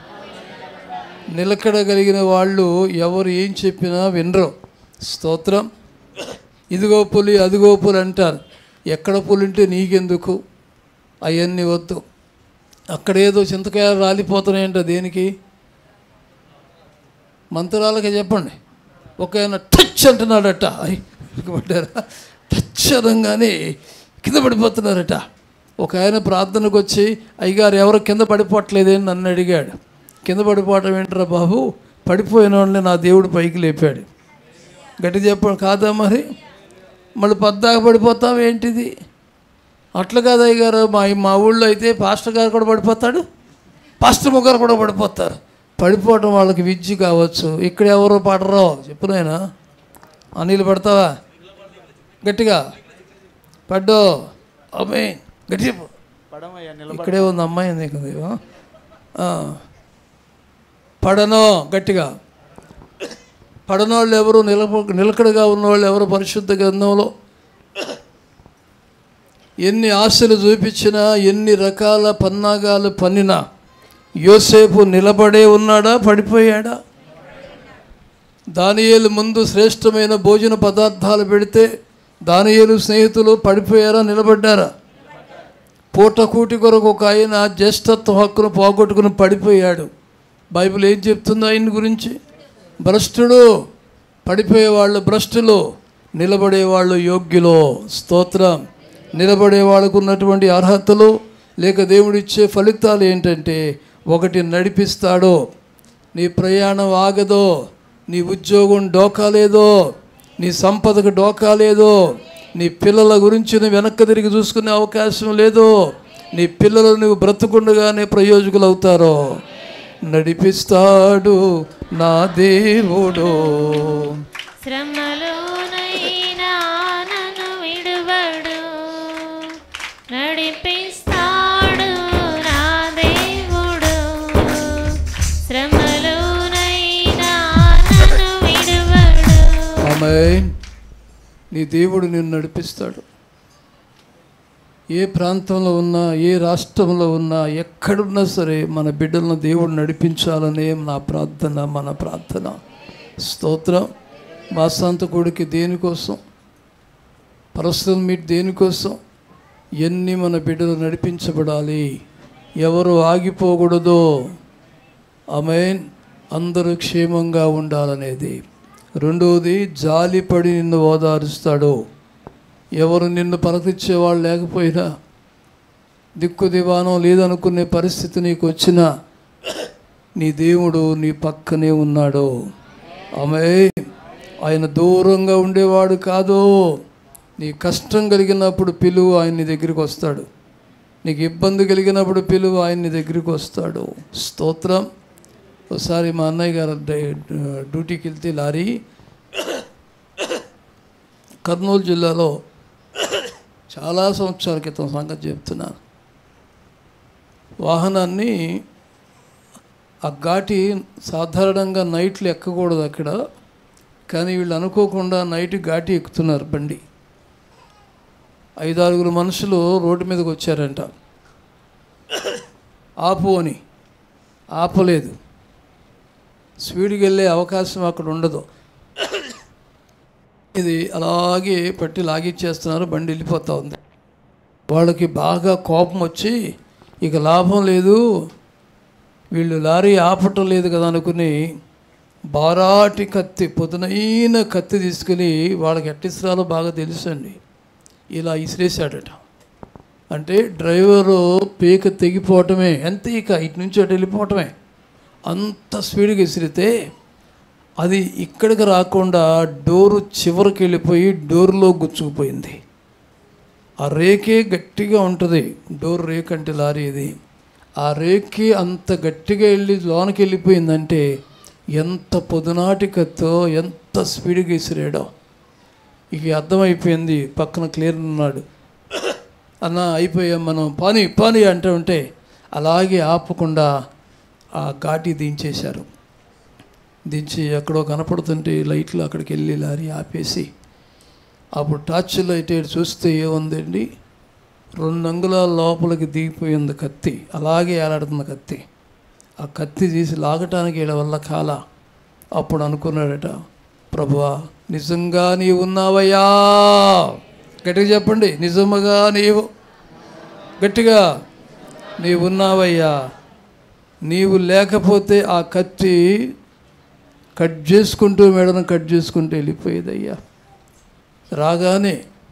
Speaker 1: నిలకడగలిగిన వాళ్ళు ఎవరు ఏం చెప్పినా వినరు స్తోత్రం ఇదిగో పులి అదిగో పులి అంటారు ఎక్కడ పులి ఉంటే నీకెందుకు అవన్నీ వద్దు అక్కడేదో చింతకాయలు రాలిపోతున్నాయంట దేనికి మంత్రాలకి చెప్పండి ఒక ఆయన టచ్ అంటున్నాడట అయ్ పడ్డారా టచ్ అనగానే కింద పడిపోతున్నారట ఒక ఆయన ప్రార్థనకు వచ్చి అయ్యగారు ఎవరు కింద పడిపోవట్లేదని నన్ను అడిగాడు కింద పడిపోవటం ఏంటరా బాబు పడిపోయిన వాళ్ళని నా దేవుడు పైకి లేపాడు గట్టి చెప్పండి కాదా మరి మళ్ళీ పద్దాక పడిపోతావు ఏంటిది అట్లా కాదు అయ్యగారు మా మా ఊళ్ళో అయితే పాస్టర్ గారు కూడా పడిపోతాడు పాస్టర్ ముగ్గురు కూడా పడిపోతారు పడిపోవటం వాళ్ళకి విద్య కావచ్చు ఇక్కడ ఎవరు పడరో చెప్పు నాయనా అనిల్ పడతావా గట్టిగా పడ్డో అమ్మాయి గట్టి చెప్పు
Speaker 4: పడమయ్యా నిలబడ
Speaker 1: ఇక్కడే ఉంది అమ్మాయి ఉంది ఇక్కడ ఉంది. ఆ. పడనో గట్టిగా పడనోళ్ళు ఎవరు నిలబ నిలకడగా ఉన్నవాళ్ళు ఎవరు పరిశుద్ధ గ్రంథంలో ఎన్ని ఆశలు చూపించినా ఎన్ని రకాల పన్నాగాలు పన్నినా యోసేపు నిలబడే ఉన్నాడా పడిపోయాడా దానియేలు ముందు శ్రేష్టమైన భోజన పదార్థాలు పెడితే దానియేలు స్నేహితులు పడిపోయారా నిలబడ్డారా పూట కూటి కొరకు ఒక ఆయన జ్యేష్ఠత్వ హక్కును పోగొట్టుకుని పడిపోయాడు బైబిల్ ఏం చెప్తుందో ఆయన గురించి భ్రష్టుడు పడిపోయేవాళ్ళు భ్రష్టులు నిలబడేవాళ్ళు యోగ్యులు స్తోత్రం నిలబడే వాళ్ళకు ఉన్నటువంటి అర్హతలు లేక దేవుడిచ్చే ఫలితాలు ఏంటంటే ఒకటి నడిపిస్తాడు నీ ప్రయాణం ఆగదో నీ ఉద్యోగం డోకా లేదో నీ సంపదకు డోకా లేదో నీ పిల్లల గురించి నువ్వు వెనక్కి తిరిగి చూసుకునే అవకాశం లేదు నీ పిల్లలు నువ్వు బ్రతుకుండగానే ప్రయోజకులు అవుతారో నడిపిస్తాడు నా దేవుడు
Speaker 3: శ్రమలోనైనా నన్ను విడువడు నడిపిస్తాడు నా దేవుడు శ్రమలోనైనా నన్ను విడువడు
Speaker 1: ఆమె నీ దేవుడు నిన్ను నడిపిస్తాడు ఏ ప్రాంతంలో ఉన్నా ఏ రాష్ట్రంలో ఉన్నా ఎక్కడున్నా సరే మన బిడ్డలను దేవుడు నడిపించాలనే నా ప్రార్థన మన ప్రార్థన స్తోత్రం మా సంతకుడికి దేనికోసం పర్సనల్ మీట్ దేనికోసం ఎన్ని మన బిడ్డలు నడిపించబడాలి ఎవరు ఆగిపోకూడదో ఆమె అందరూ క్షేమంగా ఉండాలనేది రెండవది జాలిపడి నిన్ను ఓదారుస్తాడు ఎవరు నిన్ను పలకరించేవాళ్ళు లేకపోయినా దిక్కు దివానం లేదనుకునే పరిస్థితి నీకు వచ్చినా నీ దేవుడు నీ పక్కనే ఉన్నాడు ఆమె ఆయన దూరంగా ఉండేవాడు కాదు నీ కష్టం కలిగినప్పుడు పిలువు ఆయన నీ దగ్గరికి వస్తాడు నీకు ఇబ్బంది కలిగినప్పుడు పిలువు ఆయన నీ దగ్గరికి వస్తాడు స్తోత్రం ఒకసారి మా అన్నయ్య గారు డ్రై- డ్యూటీకి వెళ్తే లారీ కర్నూలు జిల్లాలో చాలా సంవత్సరాల క్రితం సంగతి చెప్తున్నాను వాహనాన్ని ఆ ఘాటి సాధారణంగా నైట్లు ఎక్కకూడదు అక్కడ కానీ వీళ్ళు అనుకోకుండా నైట్ ఘాటి ఎక్కుతున్నారు బండి ఐదారుగురు మనుషులు రోడ్డు మీదకి వచ్చారంట ఆపు అని ఆపలేదు స్పీడ్కి వెళ్ళే అవకాశం అక్కడ ఉండదు ఇది అలాగే పట్టి లాగిచ్చేస్తున్నారు బండి వెళ్ళిపోతూ ఉంది వాళ్ళకి బాగా కోపం వచ్చి ఇక లాభం లేదు వీళ్ళు లారీ ఆపటం లేదు కదా అనుకుని బారాటి కత్తి పొదునైన కత్తి తీసుకెళ్ళి వాళ్ళకి ఎట్టిస్రాలో బాగా తెలుసండి ఇలా ఇసిరేసాడట అంటే డ్రైవరు పీక తెగిపోవటమే అంతే ఇక ఇటు నుంచి అటు వెళ్ళిపోవటమే అంత స్పీడ్గా విసిరితే అది ఇక్కడికి రాకుండా డోరు చివరికి వెళ్ళిపోయి డోర్లో గుచ్చుకుపోయింది ఆ రేకే గట్టిగా ఉంటుంది డోర్ రేక్ అంటే లారీ ఇది ఆ రేకే అంత గట్టిగా వెళ్ళి లోనకి వెళ్ళిపోయిందంటే ఎంత పొదునాటి కత్తో ఎంత స్పీడ్గా విసిరాడో ఇక అర్థమైపోయింది పక్కన క్లియర్ ఉన్నాడు అన్న అయిపోయాం మనం పాని పాని అంటూ ఉంటే అలాగే ఆపకుండా ఆ ఘాటి దించేశారు దించి ఎక్కడో కనపడుతుంటే లైట్లు అక్కడికి వెళ్ళి లారీ ఆపేసి అప్పుడు టార్చ్ లైట్ వేసి చూస్తే ఏముందండి రెండు అంగుళాల లోపలికి దిగిపోయింది కత్తి అలాగే ఏలాడుతుంది కత్తి ఆ కత్తి తీసి లాగటానికి వీళ్ళ వల్ల కాల అప్పుడు అనుకున్నాడట ప్రభువా నిజంగా నీవు ఉన్నావయ్యా గట్టిగా చెప్పండి నిజముగా నీవు గట్టిగా నీవు ఉన్నావయ్యా నీవు లేకపోతే ఆ కత్తి కట్ చేసుకుంటూ మెడను కట్ చేసుకుంటూ వెళ్ళిపోయేదయ్యా రాగానే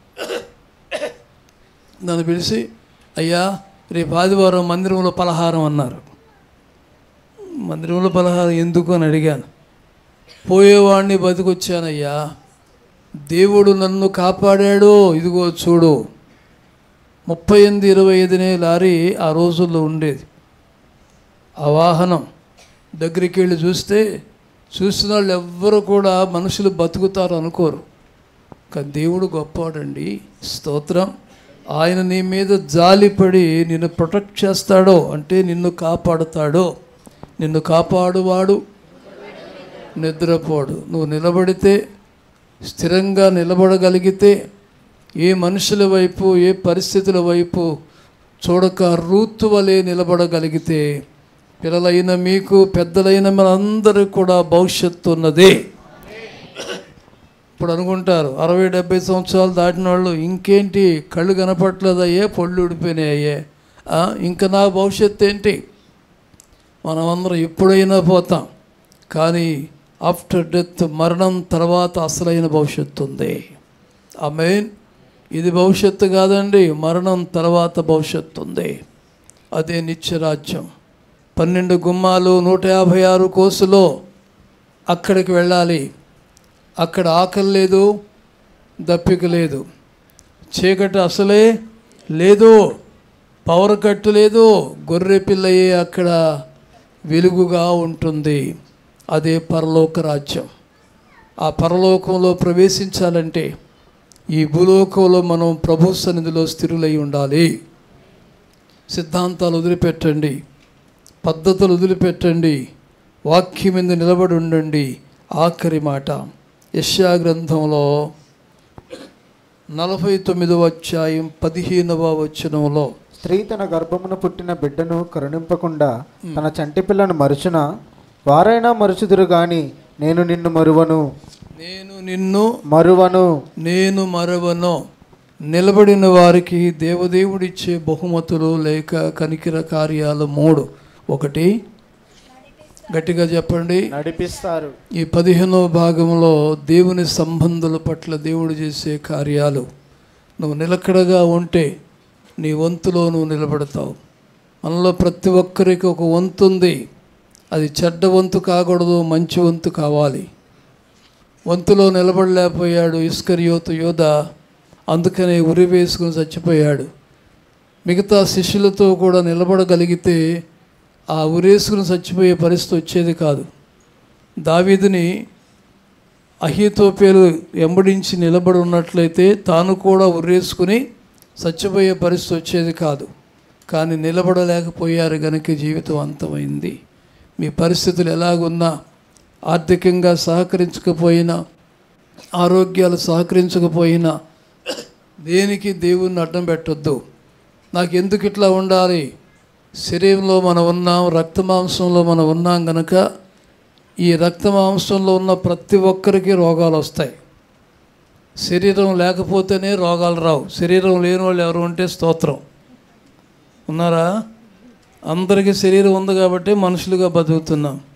Speaker 1: నన్ను పిలిచి అయ్యా రేపు ఆదివారం మందిరంలో పలహారం అన్నారు మందిరంలో పలహారం ఎందుకు అని అడిగాను పోయేవాడిని బతికొచ్చానయ్యా దేవుడు నన్ను కాపాడాడు ఇదిగో చూడు ముప్పై ఎనిమిది ఇరవై ఐదునే లారీ ఆ రోజుల్లో ఉండేది ఆ వాహనం దగ్గరికి వెళ్ళి చూస్తే చూసిన వాళ్ళు ఎవ్వరు కూడా మనుషులు బతుకుతారు అనుకోరు కానీ దేవుడు గొప్పవాడండి స్తోత్రం ఆయన నీ మీద జాలిపడి నిన్ను ప్రొటెక్ట్ చేస్తాడో అంటే నిన్ను కాపాడుతాడో నిన్ను కాపాడువాడు నిద్రపోడు నువ్వు నిలబడితే స్థిరంగా నిలబడగలిగితే ఏ మనుషుల వైపు ఏ పరిస్థితుల వైపు చూడక రూతు వలె నిలబడగలిగితే పిల్లలైన మీకు పెద్దలైన మనందరికీ కూడా భవిష్యత్తు ఉన్నదే ఇప్పుడు అనుకుంటారు అరవై డెబ్బై సంవత్సరాలు దాటిన వాళ్ళు ఇంకేంటి కళ్ళు కనపట్లేదయ్యే పళ్ళు ఊడిపోయినాయ్యే ఆ, ఇంకా నా భవిష్యత్తు ఏంటి మనమందరం ఎప్పుడైనా పోతాం కానీ ఆఫ్టర్ డెత్ మరణం తర్వాత అసలైన భవిష్యత్తు ఉంది ఆ మెయిన్ ఇది భవిష్యత్తు కాదండి మరణం తర్వాత భవిష్యత్తు ఉంది అదే నిత్యరాజ్యం పన్నెండు గుమ్మాలు నూట యాభై ఆరు కోసులో అక్కడికి వెళ్ళాలి అక్కడ ఆకలి లేదు దప్పిక లేదు చీకటి అసలే లేదు పవర్ కట్టు లేదు గొర్రె పిల్లయే అక్కడ వెలుగుగా ఉంటుంది అదే పరలోక రాజ్యం ఆ పరలోకంలో ప్రవేశించాలంటే ఈ భూలోకంలో మనం ప్రభు సన్నిధిలో స్థిరులై ఉండాలి సిద్ధాంతాలు వదిలిపెట్టండి పద్ధతులు వదిలిపెట్టండి వాక్యం మీద నిలబడి ఉండండి ఆఖరి మాట యశ్యా గ్రంథంలో నలభై తొమ్మిదవ అధ్యాయం పదిహేనవ వచనంలో
Speaker 2: స్త్రీ తన గర్భమున పుట్టిన బిడ్డను కరుణింపకుండా తన చంటి పిల్లను మరుచున వారైనా మరుచుదురు గాని నేను నిన్ను మరువను
Speaker 1: నేను నిన్ను
Speaker 2: మరువను
Speaker 1: నేను మరవను నిలబడిన వారికి దేవదేవుడిచ్చే బహుమతులు లేక కనికిర కార్యాలు మూడు ఒకటి గట్టిగా చెప్పండి
Speaker 2: నడిపిస్తారు
Speaker 1: ఈ పదిహేనవ భాగంలో దేవుని సంబంధుల పట్ల దేవుడు చేసే కార్యాలు నువ్వు నిలకడగా ఉంటే నీ వంతులో నువ్వు నిలబడతావు మనలో ప్రతి ఒక్కరికి ఒక వంతు ఉంది అది చెడ్డ వంతు కాకూడదు మంచి వంతు కావాలి వంతులో నిలబడలేకపోయాడు ఇస్కరియోతు యోధ అందుకనే ఉరి వేసుకుని చచ్చిపోయాడు మిగతా శిష్యులతో కూడా నిలబడగలిగితే ఆ ఉరేసుకుని చచ్చిపోయే పరిస్థితి వచ్చేది కాదు దావీదుని అహితోపేలు ఎంబడించి నిలబడి ఉన్నట్లయితే తాను కూడా ఉరేసుకుని చచ్చిపోయే పరిస్థితి వచ్చేది కాదు కానీ నిలబడలేకపోయారు గనుక జీవితం అంతమైంది మీ పరిస్థితులు ఎలాగున్నా ఆర్థికంగా సహకరించకపోయినా ఆరోగ్యాలు సహకరించకపోయినా దేనికి దేవుణ్ణి అడ్డం పెట్టొద్దు నాకు ఎందుకు ఇట్లా ఉండాలి శరీరంలో మనం ఉన్నాం రక్త మాంసంలో మనం ఉన్నాం గనక ఈ రక్త మాంసంలో ఉన్న ప్రతి ఒక్కరికి రోగాలు వస్తాయి శరీరం లేకపోతేనే రోగాలు రావు శరీరం లేని వాళ్ళు ఎవరు ఉంటే స్తోత్రం ఉన్నారా అందరికీ శరీరం ఉంది కాబట్టి మనుషులుగా బతుకుతున్నాం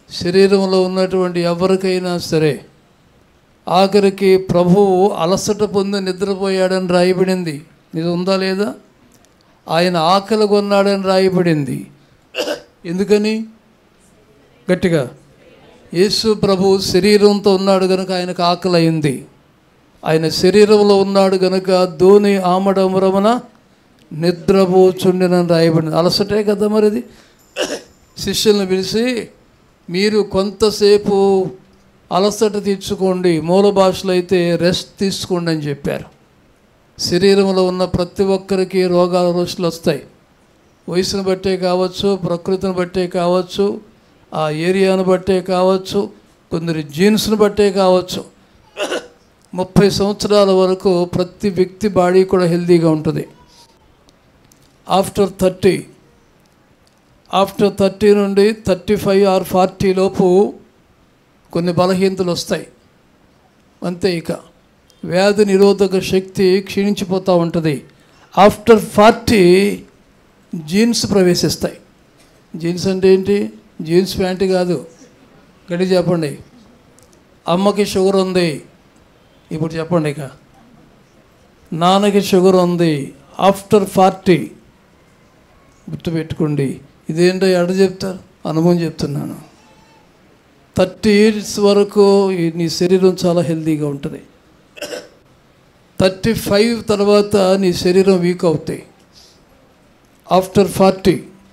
Speaker 1: శరీరంలో ఉన్నటువంటి ఎవరికైనా సరే ఆఖరికి ప్రభువు అలసట పొంది నిద్రపోయాడని రాయబడింది ఇది ఉందా లేదా ఆయన ఆకలి కొన్నాడని రాయబడింది ఎందుకని గట్టిగా యేసు ప్రభు శరీరంతో ఉన్నాడు కనుక ఆయనకు ఆకలి అయింది ఆయన శరీరంలో ఉన్నాడు గనుక ధోని ఆమడమురమున నిద్రపోచుండినని రాయబడింది అలసటే కదా మరిది శిష్యులను పిలిచి మీరు కొంతసేపు అలసట తీర్చుకోండి మూల భాషలో అయితే రెస్ట్ తీసుకోండి అని చెప్పారు శరీరంలో ఉన్న ప్రతి ఒక్కరికి రోగాల రోజులు వస్తాయి వయసును బట్టే కావచ్చు ప్రకృతిని బట్టే కావచ్చు ఆ ఏరియాను బట్టే కావచ్చు కొందరి జీన్స్ను బట్టే కావచ్చు ముప్పై సంవత్సరాల వరకు ప్రతి వ్యక్తి బాడీ కూడా హెల్తీగా ఉంటుంది ఆఫ్టర్ థర్టీ ఆఫ్టర్ థర్టీ నుండి థర్టీ ఫైవ్ ఆర్ ఫార్టీ లోపు కొన్ని బలహీనతలు వస్తాయి అంతే ఇక వ్యాధి నిరోధక శక్తి క్షీణించిపోతూ ఉంటుంది ఆఫ్టర్ ఫార్టీ జీన్స్ ప్రవేశిస్తాయి జీన్స్ అంటే ఏంటి జీన్స్ ప్యాంట్ కాదు గడి చెప్పండి అమ్మకి షుగర్ ఉంది ఇప్పుడు చెప్పండి ఇక నాన్నకి షుగర్ ఉంది ఆఫ్టర్ ఫార్టీ గుర్తుపెట్టుకోండి ఇదేంటో ఎడ చెప్తారు అనుభవం చెప్తున్నాను థర్టీ ఇయర్స్ వరకు ఈ నీ శరీరం చాలా హెల్తీగా ఉంటుంది థర్టీ ఫైవ్ తర్వాత నీ శరీరం వీక్ అవుతాయి after forty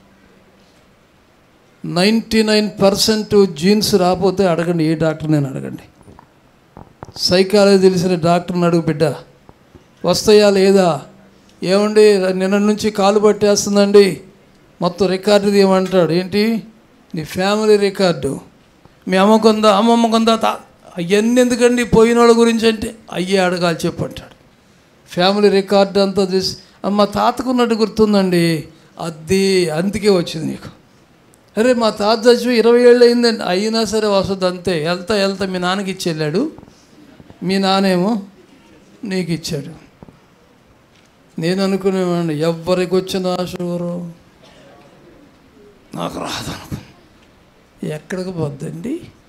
Speaker 1: ninety nine percent genes రాకపోతే అడగండి ఏ డాక్టర్ నేను అడగండి సైకాలజీ తెలిసిన డాక్టర్ని అడుగు బిడ్డ వస్తాయా లేదా ఏమండి నిన్న నుంచి కాలు పట్టేస్తుందండి మొత్తం రికార్డు తీయమంటాడు ఏంటి నీ ఫ్యామిలీ రికార్డు మీ అమ్మ కొందా అమ్మమ్మ కొందా తా అవన్నీ ఎందుకండి పోయిన వాళ్ళ గురించి అంటే అయ్యే అడగాలి చెప్పంటాడు ఫ్యామిలీ రికార్డు అంతా తీసి అమ్మ తాతకున్నట్టు గుర్తుందండి అది అందుకే వచ్చింది నీకు అరే మా తాత చచ్చిపోయి ఇరవై ఏళ్ళు అయిందండి అయినా సరే వస్తుంది అంతే వెళ్తా వెళ్తా మీ నాన్నకి ఇచ్చి వెళ్ళాడు మీ నానేమో నీకు ఇచ్చాడు నేను అనుకునేవాడిని ఎవరికి వచ్చిన షుగరు నాకు రాదు అనుకున్నా ఎక్కడికి పోద్దండి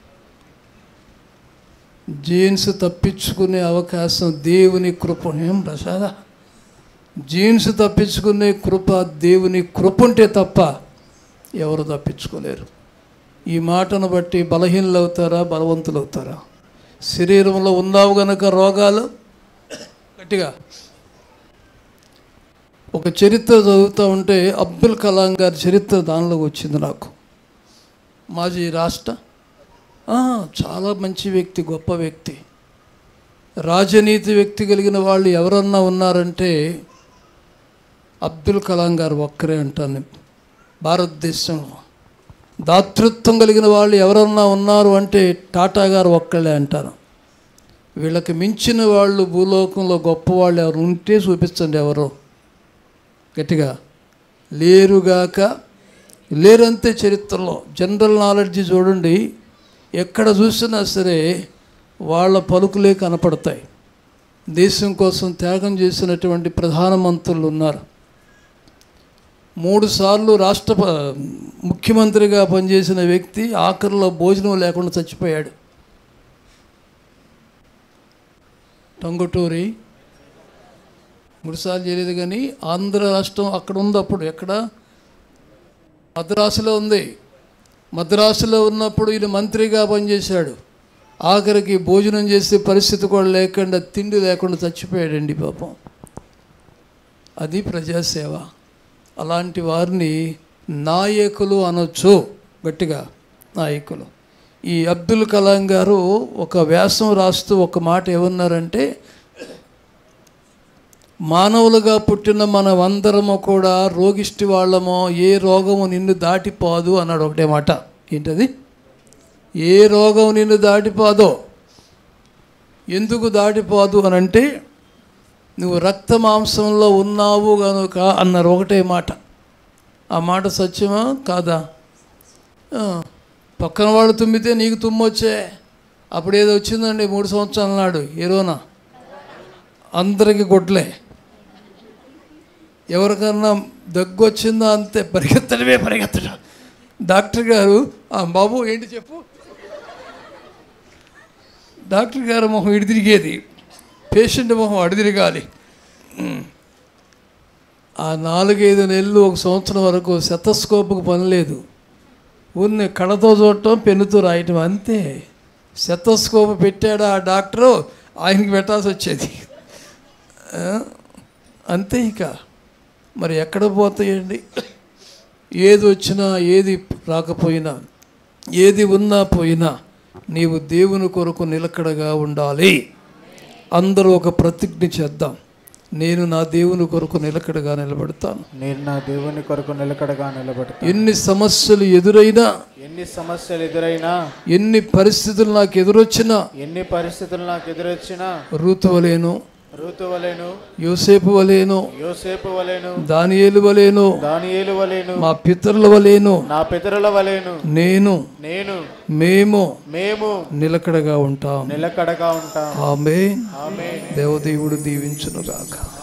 Speaker 1: జీన్స్ తప్పించుకునే అవకాశం దేవుని కృప ఏం ప్రసాద జీన్స్ తప్పించుకునే కృప దేవుని కృప ఉంటే తప్ప ఎవరు తప్పించుకోలేరు ఈ మాటను బట్టి బలహీనలు అవుతారా బలవంతులు అవుతారా శరీరంలో ఉన్నావు గనక రోగాలు గట్టిగా ఒక చరిత్ర చదువుతూ ఉంటే అబ్దుల్ కలాం గారి చరిత్ర దానిలోకి వచ్చింది నాకు మాజీ రాష్ట్ర ఆ, చాలా మంచి వ్యక్తి గొప్ప వ్యక్తి రాజనీతి వ్యక్తి కలిగిన వాళ్ళు ఎవరన్నా ఉన్నారంటే అబ్దుల్ కలాం గారు ఒక్కరే అంటాను భారతదేశంలో దాతృత్వం కలిగిన వాళ్ళు ఎవరన్నా ఉన్నారు అంటే టాటా గారు ఒక్కళ్ళే అంటారు వీళ్ళకి మించిన వాళ్ళు భూలోకంలో గొప్ప వాళ్ళు ఎవరు ఉంటే చూపించండి ఎవరో గట్టిగా లేరుగాక లేరంతే చరిత్రలో జనరల్ నాలెడ్జ్ చూడండి ఎక్కడ చూసినా సరే వాళ్ళ పలుకులే కనపడతాయి దేశం కోసం త్యాగం చేసినటువంటి ప్రధానమంత్రులు ఉన్నారు మూడు సార్లు రాష్ట్ర ప- ముఖ్యమంత్రిగా పనిచేసిన వ్యక్తి ఆఖరిలో భోజనం లేకుండా చచ్చిపోయాడు టంగుటూరి మూడుసార్లు చేయలేదు కానీ ఆంధ్ర రాష్ట్రం అక్కడ ఉంది అప్పుడు ఎక్కడ మద్రాసులో ఉంది మద్రాసులో ఉన్నప్పుడు ఈయన మంత్రిగా పనిచేశాడు ఆఖరికి భోజనం చేసే పరిస్థితి కూడా లేకుండా తిండి లేకుండా చచ్చిపోయాడండి పాపం అది ప్రజాసేవ అలాంటి వారిని నాయకులు అనొచ్చు గట్టిగా నాయకులు ఈ అబ్దుల్ కలాం గారు ఒక వ్యాసం రాస్తూ ఒక మాట ఏమన్నారంటే మానవులుగా పుట్టిన మనమందరము కూడా రోగిష్టి వాళ్ళమో ఏ రోగము నిన్ను దాటిపోదు అన్నాడు ఒకటే మాట ఏంటది ఏ రోగం నిన్ను దాటిపోదో ఎందుకు దాటిపోదు అని అంటే నువ్వు రక్త మాంసంలో ఉన్నావు కనుక అన్నారు ఒకటే మాట ఆ మాట సత్యమా కాదా ఆ, పక్కన వాడు తుమ్మితే నీకు తుమ్మొచ్చే అప్పుడు ఏదో వచ్చిందండి మూడు సంవత్సరాల నాడు ఏరోనా అందరికి గొడ్లే ఎవరికన్నా దగ్గు వచ్చిందా అంతే పరిగెత్తడమే పరిగెత్తడం డాక్టర్ గారు "ఆ, బాబు ఏంటి చెప్పు డాక్టర్ గారు మొహం ఇడి తిరిగేది పేషెంట్ మొహం అడి తిరగాలి ఉమ్. ఆ నాలుగైదు నెలలు ఒక సంవత్సరం వరకు శతస్కోప్కు పని లేదు ఊరిని కళ్ళతో చూడటం పెన్నుతో రాయటం అంతే శతస్కోప్ పెట్టాడు ఆ డాక్టరు ఆయనకి పెట్టాల్సి వచ్చేది ఆ, అంతే ఇక మరి ఎక్కడ పోతాయండి ఏది వచ్చినా ఏది రాకపోయినా ఏది ఉన్నా పోయినా నీవు దేవుని కొరకు నిలకడగా ఉండాలి అందరూ ఒక ప్రతిజ్ఞ చేద్దాం నేను నా దేవుని కొరకు నిలకడగా నిలబడతాను
Speaker 2: నేను నా దేవుని కొరకు నిలకడగా నిలబడతాను
Speaker 1: ఎన్ని సమస్యలు ఎదురైనా
Speaker 2: ఎన్ని సమస్యలు ఎదురైనా
Speaker 1: ఎన్ని పరిస్థితులు నాకు ఎదురొచ్చినా
Speaker 2: ఎన్ని పరిస్థితులు నాకు ఎదురొచ్చినా
Speaker 1: రూతు వలేను
Speaker 2: రూతు వలెను
Speaker 1: యోసేపు వలేను
Speaker 2: యోసేపు వలెను
Speaker 1: దానియేలు వలేను
Speaker 2: దానియేలు వలెను
Speaker 1: మా పితరుల వలేను
Speaker 2: నా పితరుల వలెను
Speaker 1: నేను
Speaker 2: నేను
Speaker 1: మేము
Speaker 2: మేము
Speaker 1: నిలకడగా ఉంటాం
Speaker 2: నిలకడగా ఉంటాం
Speaker 1: ఆమె
Speaker 2: ఆమె
Speaker 1: దేవదేవుడు దీవించును గాక